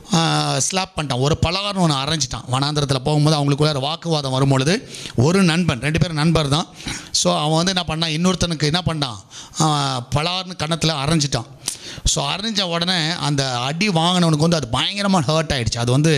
ஸ்லாப் பண்ணிட்டான் ஒரு பலகாரம் ஒன்று அரைஞ்சிட்டான் வனாந்திரத்தில் போகும்போது அவங்களுக்குள்ள வாக்குவாதம் வரும்பொழுது ஒரு நண்பன் ரெண்டு பேரும் நண்பர் தான் ஸோ அவன் வந்து என்ன பண்ணான் இன்னொருத்தனுக்கு என்ன பண்ணான் பலார்னு கன்னத்தில் அரைஞ்சிட்டான் ஸோ அரைஞ்ச உடனே அந்த அடி வாங்கினவனுக்கு வந்து அது பயங்கரமாக ஹர்ட் ஆயிடுச்சு அது வந்து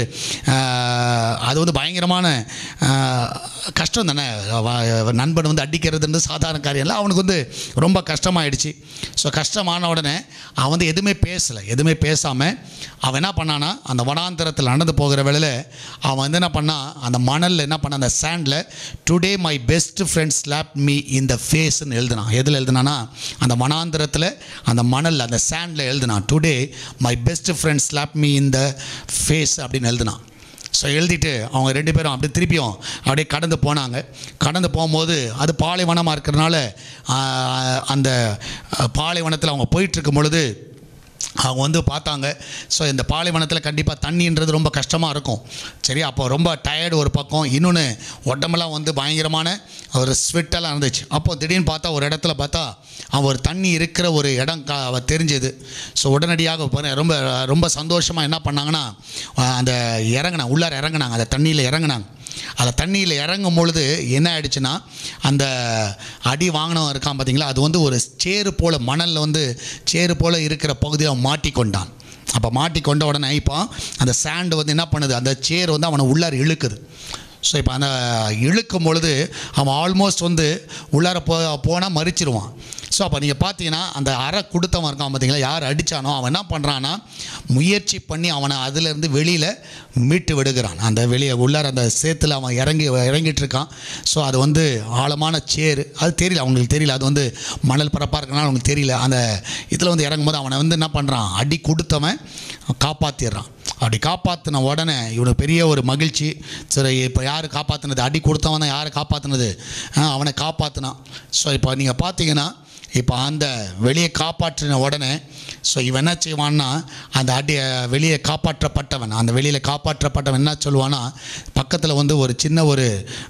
ஆஹ், அது வந்து பயங்கரமான ஆஹ், கஷ்டம் தானே வ- நண்பன் வந்து அடிக்கிறதுன்றது சாதாரண காரியம் இல்லை அவனுக்கு வந்து ரொம்ப கஷ்டமாயிடுச்சு ஸோ கஷ்டமான உடனே அவன் வந்து எதுவுமே பேசலை எதுவுமே பேசாமல் அவன் என்ன பண்ணானா அந்த வனாந்தரத்தில் நடந்து போகிற வேளையில் அவன் வந்து என்ன பண்ணான் அந்த மணலில் என்ன பண்ண அந்த சாண்டில் today my best friend slap me இந்த ஃபேஸ்ன்னு எழுதினான் எதில் எழுதினானா அந்த வனாந்தரத்தில் அந்த மணல் அந்த சாண்டில் எழுதினான் today my best friend slap me இந்த ஃபேஸ் அப்படின்னு எழுதினான் ஸோ எழுதிட்டு அவங்க ரெண்டு பேரும் அப்படியே திருப்பியும் அப்படியே கடந்து போனாங்க கடந்து போகும்போது அது பாலைவனமாக இருக்கிறனால ஆஹ், அந்த ஆஹ், பாலைவனத்தில் அவங்க போயிட்டு இருக்கும் பொழுது அவங்க வந்து பார்த்தாங்க ஸோ இந்த பாலைவனத்தில் கண்டிப்பாக தண்ணின்றது ரொம்ப கஷ்டமாக இருக்கும் சரி அப்போ ரொம்ப டயர்டு ஒரு பக்கம் இன்னொன்று உடம்பெல்லாம் வந்து பயங்கரமான ஒரு ஸ்வெட்டெல்லாம் இருந்துச்சு அப்போ திடீர்னு பார்த்தா ஒரு இடத்துல பார்த்தா அவன் ஒரு தண்ணி இருக்கிற ஒரு இடம் கா அவ தெரிஞ்சது ஸோ உடனடியாக பாரு- ரொம்ப ரொம்ப சந்தோஷமாக என்ன பண்ணாங்கன்னா அஹ் அந்த இறங்குனாங்க உள்ளார இறங்குனாங்க அந்த தண்ணியில் இறங்குனாங்க அந்த தண்ணியில் இறங்கும் பொழுது என்ன ஆயிடுச்சுன்னா அந்த அடி வாங்கினவன் இருக்கான் பார்த்தீங்களா அது வந்து ஒரு சேறு போல் மணலில் வந்து சேறு போல் இருக்கிற பகுதியில் அவன் மாட்டிக்கொண்டான் அப்போ மாட்டிக்கொண்ட உடனே இப்போ அந்த சாண்டு வந்து என்ன பண்ணுது அந்த சேர் வந்து அவனை உள்ளார இழுக்குது ஸோ இப்போ அந்த இழுக்கும் பொழுது அவன் ஆல்மோஸ்ட் வந்து உள்ளார போ போனால் மறிச்சிருவான் ஸோ அப்போ நீங்கள் பார்த்தீங்கன்னா அந்த அறை கொடுத்தவன் இருக்கான் பார்த்தீங்களா யார் அடித்தானோ அவன் என்ன பண்ணுறான்னா முயற்சி பண்ணி அவனை அதிலேருந்து வெளியில் மீட்டு விடுகிறான் அந்த வெளியே உள்ளார அந்த சேத்துல அவன் இறங்கி இறங்கிட்டு இருக்கான் ஸோ அது வந்து ஆழமான சேரு அது தெரியல அவங்களுக்கு தெரியல அது வந்து மணல் பரப்பாக இருக்கனால அவங்களுக்கு தெரியல அந்த இதில் வந்து இறங்கும்போது அவனை வந்து என்ன பண்ணுறான் அடி கொடுத்தவன் காப்பாற்றிடுறான் அப்படி காப்பாற்றின உடனே இவனுக்கு பெரிய ஒரு மகிழ்ச்சி சரி இப்போ யார் காப்பாற்றினது அடி கொடுத்தவன் தான் யாரை காப்பாற்றினது அவனை காப்பாற்றினான் ஸோ இப்போ நீங்கள் பார்த்தீங்கன்னா இப்போ அந்த வெளியே காப்பாற்றின உடனே ஸோ இவன் என்ன செய்வான்னா அந்த அடி வெளியே காப்பாற்றப்பட்டவன் அந்த வெளியில் காப்பாற்றப்பட்டவன் என்ன சொல்லுவான்னா பக்கத்தில் வந்து ஒரு சின்ன ஒரு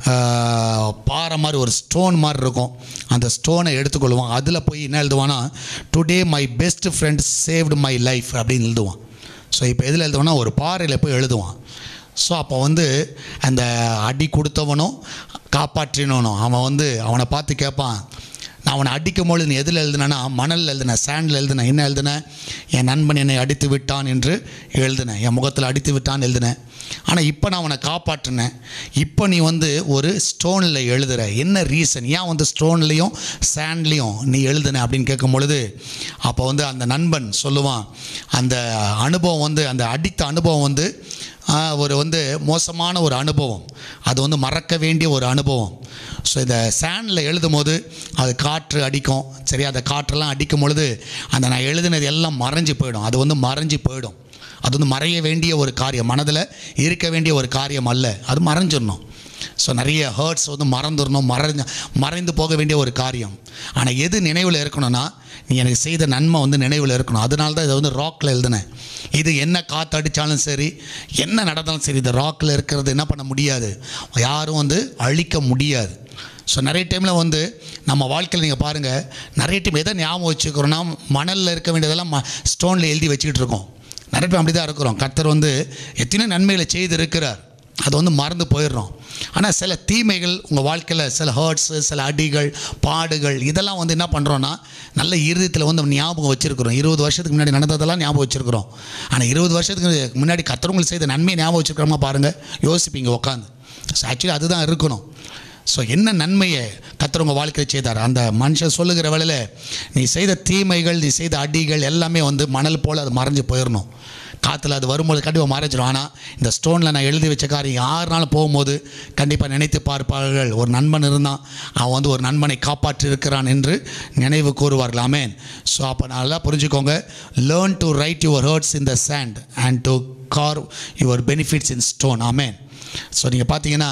ஆஹ், பாறை மாதிரி ஒரு ஸ்டோன் மாதிரி இருக்கும் அந்த ஸ்டோனை எடுத்துக்கொள்வான் அதில் போய் என்ன எழுதுவான்னா today my best friend saved my life அப்படின்னு எழுதுவான் ஸோ இப்போ எதில் எழுதுவான்னா ஒரு பாறையில் போய் எழுதுவான் ஸோ அப்போ வந்து அந்த அடி கொடுத்தவனும் காப்பாற்றினவனும் அவன் வந்து அவனை பார்த்து கேட்பான் நான் அவனை அடிக்கும் பொழுது நீ எதில் எழுதுனேன்னா மணலில் எழுதினேன் சாண்டில் எழுதினேன் என்ன எழுதினேன் என் நண்பன் என்னை அடித்து விட்டான் என்று எழுதினேன் என் முகத்தில் அடித்து விட்டான் எழுதினேன் ஆனால் இப்போ நான் அவனை காப்பாற்றினேன் இப்போ நீ வந்து ஒரு ஸ்டோனில் எழுதுற என்ன ரீசன் ஏன் வந்து ஸ்டோன்லேயும் சாண்ட்லேயும் நீ எழுதுன அப்படின்னு கேட்கும் பொழுது அப்போ வந்து அந்த நண்பன் சொல்லுவான் அந்த அனுபவம் வந்து அந்த அடித்த அனுபவம் வந்து ஆ, ஒரு வந்து மோசமான ஒரு அனுபவம் அது வந்து மறக்க வேண்டிய ஒரு அனுபவம் ஸோ இந்த சேண்டில் எழுதும் போது அது காற்று அடிக்கும் சரி அந்த காற்றெல்லாம் அடிக்கும் பொழுது அந்த நான் எழுதினது எல்லாம் மறைஞ்சு போயிடும் அது வந்து மறைஞ்சு போயிடும் அது வந்து மறைய வேண்டிய ஒரு காரியம் மனதில் இருக்க வேண்டிய ஒரு காரியம் அல்ல அது மறைஞ்சிடணும் ஸோ நிறைய ஹர்ட்ஸ் வந்து மறந்துடணும் மறைஞ்ச மறைந்து போக வேண்டிய ஒரு காரியம் ஆனால் எது நினைவில் இருக்கணும்னா நீ எனக்கு செய்த நன்மை வந்து நினைவில் இருக்கணும் அதனால தான் இதை வந்து ராக்கில் எழுதினேன் இது என்ன காற்று அடித்தாலும் சரி என்ன நடந்தாலும் சரி இந்த ராக்கில் இருக்கிறது என்ன பண்ண முடியாது யாரும் வந்து அழிக்க முடியாது ஸோ நிறைய டைமில் வந்து நம்ம வாழ்க்கையில் நீங்கள் பாருங்கள் நிறைய டைம் எதை ஞாபகம் வச்சுக்கிறோன்னா மணலில் இருக்க வேண்டியதெல்லாம் ம ஸ்டோனில் எழுதி வச்சுக்கிட்டு இருக்கோம் நிறைய டைம் அப்படி தான் இருக்கிறோம் கர்த்தர் வந்து எத்தனையோ நன்மைகளை செய்து இருக்கிறார் அது வந்து மறந்து போயிடுறோம் ஆனால் சில தீமைகள் உங்கள் வாழ்க்கையில் சில ஹர்ட்ஸு சில அடிகள் பாடுகள் இதெல்லாம் வந்து என்ன பண்ணுறோன்னா நல்ல இருதயத்தில் வந்து ஞாபகம் வச்சுருக்கிறோம் இருபது வருஷத்துக்கு முன்னாடி நடந்ததெல்லாம் ஞாபகம் வச்சுருக்கிறோம் ஆனால் இருபது வருஷத்துக்கு முன்னாடி கர்த்தர் செய்த நன்மையை ஞாபகம் வச்சுருக்கிறோமா பாருங்கள் யோசிப்பீங்க உட்காந்து ஸோ ஆக்சுவலி அதுதான் இருக்கணும் ஸோ என்ன நன்மையை கர்த்தர் உங்கள் வாழ்க்கையில் செய்தார் அந்த மனுஷன் சொல்லுகிற வேளையில் நீ செய்த தீமைகள் நீ செய்த அடிகள் எல்லாமே வந்து மணல் போல் அது மறைஞ்சு போயிடணும் காற்றுல அது வரும்போது கண்டிப்பாக மறைஞ்சிடும் ஆனால் இந்த ஸ்டோனில் நான் எழுதி வச்ச காரியம் யாருனாலும் போகும்போது கண்டிப்பாக நினைத்து பார்ப்பார்கள் ஒரு நண்பன் இருந்தான் அவன் வந்து ஒரு நண்பனை காப்பாற்றி இருக்கிறான் என்று நினைவு கூறுவார்கள் ஆமேன் ஸோ அப்போ நல்லா புரிஞ்சுக்கோங்க learn to write your hurts in the sand and to carve your benefits in stone ஆமேன் ஸோ நீங்கள் பார்த்தீங்கன்னா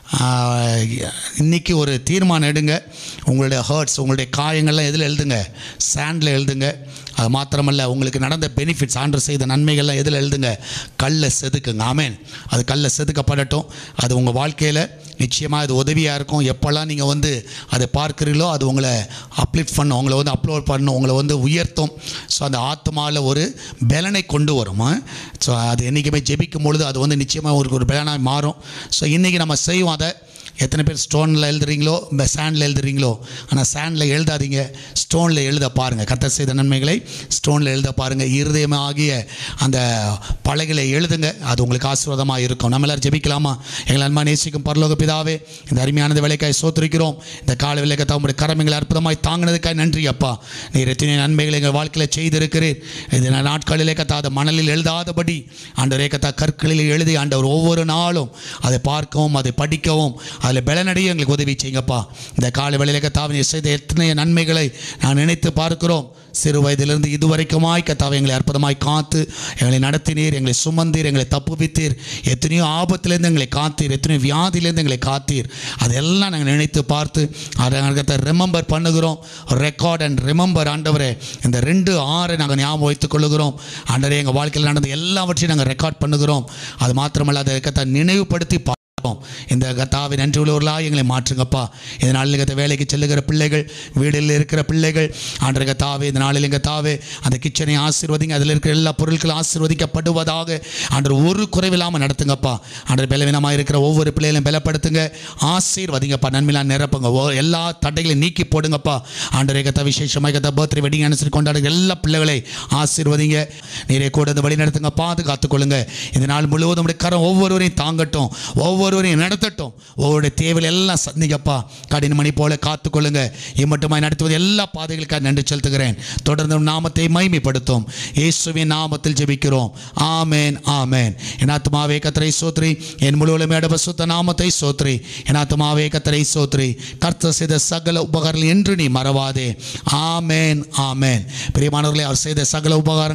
ஆஹ், இன்னைக்கு ஒரு தீர்மானம் எடுங்க உங்களுடைய ஹர்ட்ஸ் உங்களுடைய காயங்கள்லாம் எதில் எழுதுங்க சாண்டில் எழுதுங்க அது மாத்திரமல்ல உங்களுக்கு நடந்த பெனிஃபிட்ஸ் ஆண்டு செய்த நன்மைகள்லாம் எதில் எழுதுங்க கல்லை செதுக்குங்க ஆமேன் அது கல்லை செதுக்கப்படட்டும் அது உங்கள் வாழ்க்கையில் நிச்சயமாக அது உதவியாக இருக்கும் எப்போல்லாம் நீங்கள் வந்து அதை பார்க்குறீங்களோ அது உங்களை அப்லிஃப்ட் பண்ணும் உங்களை வந்து அப்லோட் பண்ணும் உங்களை வந்து உயர்த்தும் ஸோ அந்த ஆத்மாவில் ஒரு பலனை கொண்டு வரும் ஸோ அது என்றைக்குமே ஜெபிக்கும் பொழுது அது வந்து நிச்சயமாக ஒரு ஒரு பலனாக மாறும் ஸோ இன்றைக்கி நம்ம செய்வோம் அதை எத்தனை பேர் ஸ்டோனில் எழுதுறீங்களோ சாண்டில் எழுதுறீங்களோ ஆனால் சாண்டில் எழுதாதீங்க ஸ்டோனில் எழுத பாருங்கள் கத்தர் செய்த நன்மைகளை ஸ்டோனில் எழுத பாருங்கள் இருதயமாகிய அந்த பலகைகளை எழுதுங்க அது உங்களுக்கு ஆசீர்வாதமாக இருக்கும் நம்ம எல்லாரும் ஜெபிக்கலாமா எங்கள் அன்பா நேசிக்கும் பரலோக பிதாவே இந்த அருமையானது வேலைக்காய் சோத்திருக்கிறோம் இந்த கால வேலைக்கு தம்முடைய கரமைகளை அற்புதமாய் தாங்கினதுக்காய் நன்றி அப்பா நீர் எத்தனை நன்மைகளை எங்கள் வாழ்க்கையில் செய்திருக்கிறீர் இது நாட்களிலே கத்தாத மணலில் எழுதாதபடி ஆண்டவரே கத்தா கற்களில் எழுதி ஆண்டவர் ஒவ்வொரு நாளும் அதை பார்க்கவும் அதை படிக்கவும் அதில் பலனடைய எங்களுக்கு உதவி செய்யுங்கப்பா இந்த கால வேளையிலே கத்தாவின் செய்த எத்தனை நன்மைகளை நான் நினைத்து பார்க்கிறோம் சிறு வயதிலிருந்து இதுவரைக்குமாய் கத்தாவை எங்களை அற்புதமாய் காத்து எங்களை நடத்தினீர் எங்களை சுமந்தீர் எங்களை தப்புவித்தீர் எத்தனையோ ஆபத்திலேருந்து எங்களை காத்தீர் எத்தனையோ வியாதியிலேருந்து எங்களை காத்தீர் அதெல்லாம் நாங்கள் நினைத்து பார்த்து அதை ரிமெம்பர் பண்ணுகிறோம் ரெக்கார்ட் அண்ட் ரிமெம்பர் ஆண்டவரே இந்த ரெண்டு ஆறை நாங்கள் ஞாபகம் வைத்துக் கொள்ளுகிறோம் ஆண்டவரே எங்கள் வாழ்க்கையில் நடந்த எல்லாவற்றையும் நாங்கள் ரெக்கார்ட் பண்ணுகிறோம் அது மாத்திரமல்ல அதை கத்த நினைவுபடுத்தி பார்க்கிறோம் இந்த கத்தாவை நன்றி உள்ளவர்களாக எங்களை மாற்றுங்கப்பா இந்த நாளில் கத்த வேலைக்கு செல்லுகிற பிள்ளைகள் வீடில் இருக்கிற பிள்ளைகள் ஆண்டர் கத்தாவே இந்த நாளில் எங்கள் தாவே அந்த கிச்சனை ஆசீர்வதிங்க அதில் இருக்கிற எல்லா பொருட்களும் ஆசீர்வதிக்கப்படுவதாக ஆண்டர் ஒரு குறைவில்லாமல் நடத்துங்கப்பா ஆண்டர் பலவீனமாக இருக்கிற ஒவ்வொரு பிள்ளைகளையும் பலப்படுத்துங்க ஆசீர்வதிங்கப்பா நன்மையெல்லாம் நிரப்புங்க ஓ எல்லா தடைகளையும் நீக்கி போடுங்கப்பா ஆண்டரே கத்த விசேஷமாக கத்த பர்த்டே வெட்டிங் அனுசரித்து கொண்டாடுற எல்லா பிள்ளைகளை ஆசீர்வதிங்க நீரே கூட இந்த வழி நடத்துங்க பாதுகாத்துக் கொள்ளுங்க இந்த நாள் முழுவதும் உடைய கரம் ஒவ்வொருவரையும் தாங்கட்டும் ஒவ்வொருவரையும் நடத்தட்டும் ஒவ்வொருடைய தேவையில் எல்லாம் சந்திங்கப்பா கடின மணி போல காத்துக்கொள்ளுங்க இம்மட்டுமாய் நடத்துவது எல்லா பாதைகளுக்காக நன்றி செலுத்துகிறேன் தொடர்ந்து உம் நாமத்தை மைமைப்படுத்தும் இயேசுவின் நாமத்தில் ஜெபிக்கிறோம் ஆமேன் ஆமேன் என் ஆத்மாவே கத்தரை சோத்ரி என் முழுவதும் இடப சுத்த நாமத்தை சோத்ரி என் ஆத்மாவே கத்தரை சோத்ரி கர்த்தர் செய்த சகல உபகாரங்கள் என்று நீ மறவாதே ஆமேன் ஆமேன் பிரியமானவர்களே அவர் செய்த சகல உபகாரங்களை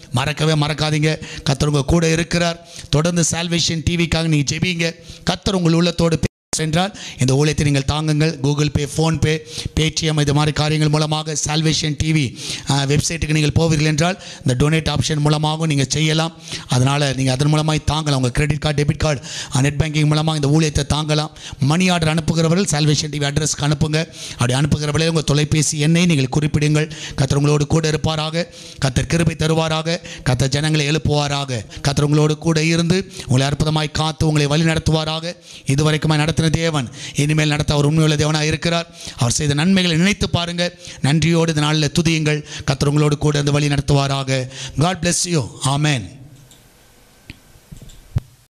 மறக்கவே மறக்காதீங்க கத்தர் உங்க கூட இருக்கிறார் தொடர்ந்து சால்வேஷன் டிவிக்காக நீங்கள் ஜெபிங்க கத்தர் உங்கள் உள்ளத்தோடு என்றால் இந்த ஊழியத்தை நீங்கள் தாங்குங்கள் கூகுள் பே ஃபோன்பே பேடிஎம் இது மாதிரி காரியங்கள் மூலமாக சால்வேஷன் டிவி வெப்சைட்டுக்கு நீங்கள் போவீர்கள் என்றால் இந்த டொனேட் ஆப்ஷன் மூலமாகவும் நீங்கள் செய்யலாம் அதனால் நீங்கள் அதன் மூலமாக தாங்கலாம் உங்கள் credit card debit card net banking மூலமாக இந்த ஊழியத்தை தாங்கலாம் மணி ஆர்டர் அனுப்புகிறவர்கள் சால்வேஷன் டிவி அட்ரஸ்க்கு அனுப்புங்க அப்படி அனுப்புகிறவர்களே உங்கள் தொலைபேசி எண்ணை நீங்கள் குறிப்பிடுங்கள் கத்தர் உங்களோடு கூட இருப்பாராக கத்தர் கிருபை தருவாராக கத்தர் ஜனங்களை எழுப்புவாராக கத்தர் உங்களோடு கூட இருந்து உங்களை அற்புதமாய் காத்து உங்களை வழி நடத்துவாராக இதுவரைக்குமாய் நடத்தின தேவன் இனிமேல் நடத்த அவர் உண்மையுள்ள தேவனாக இருக்கிறார் அவர் செய்த நன்மைகளை நினைத்து பாருங்க நன்றியோடு இந்த நாளில் துதியுங்கள் கத்தர் உங்களோடு கூட இருந்து வழி நடத்துவாராக காட் bless யூ ஆமென்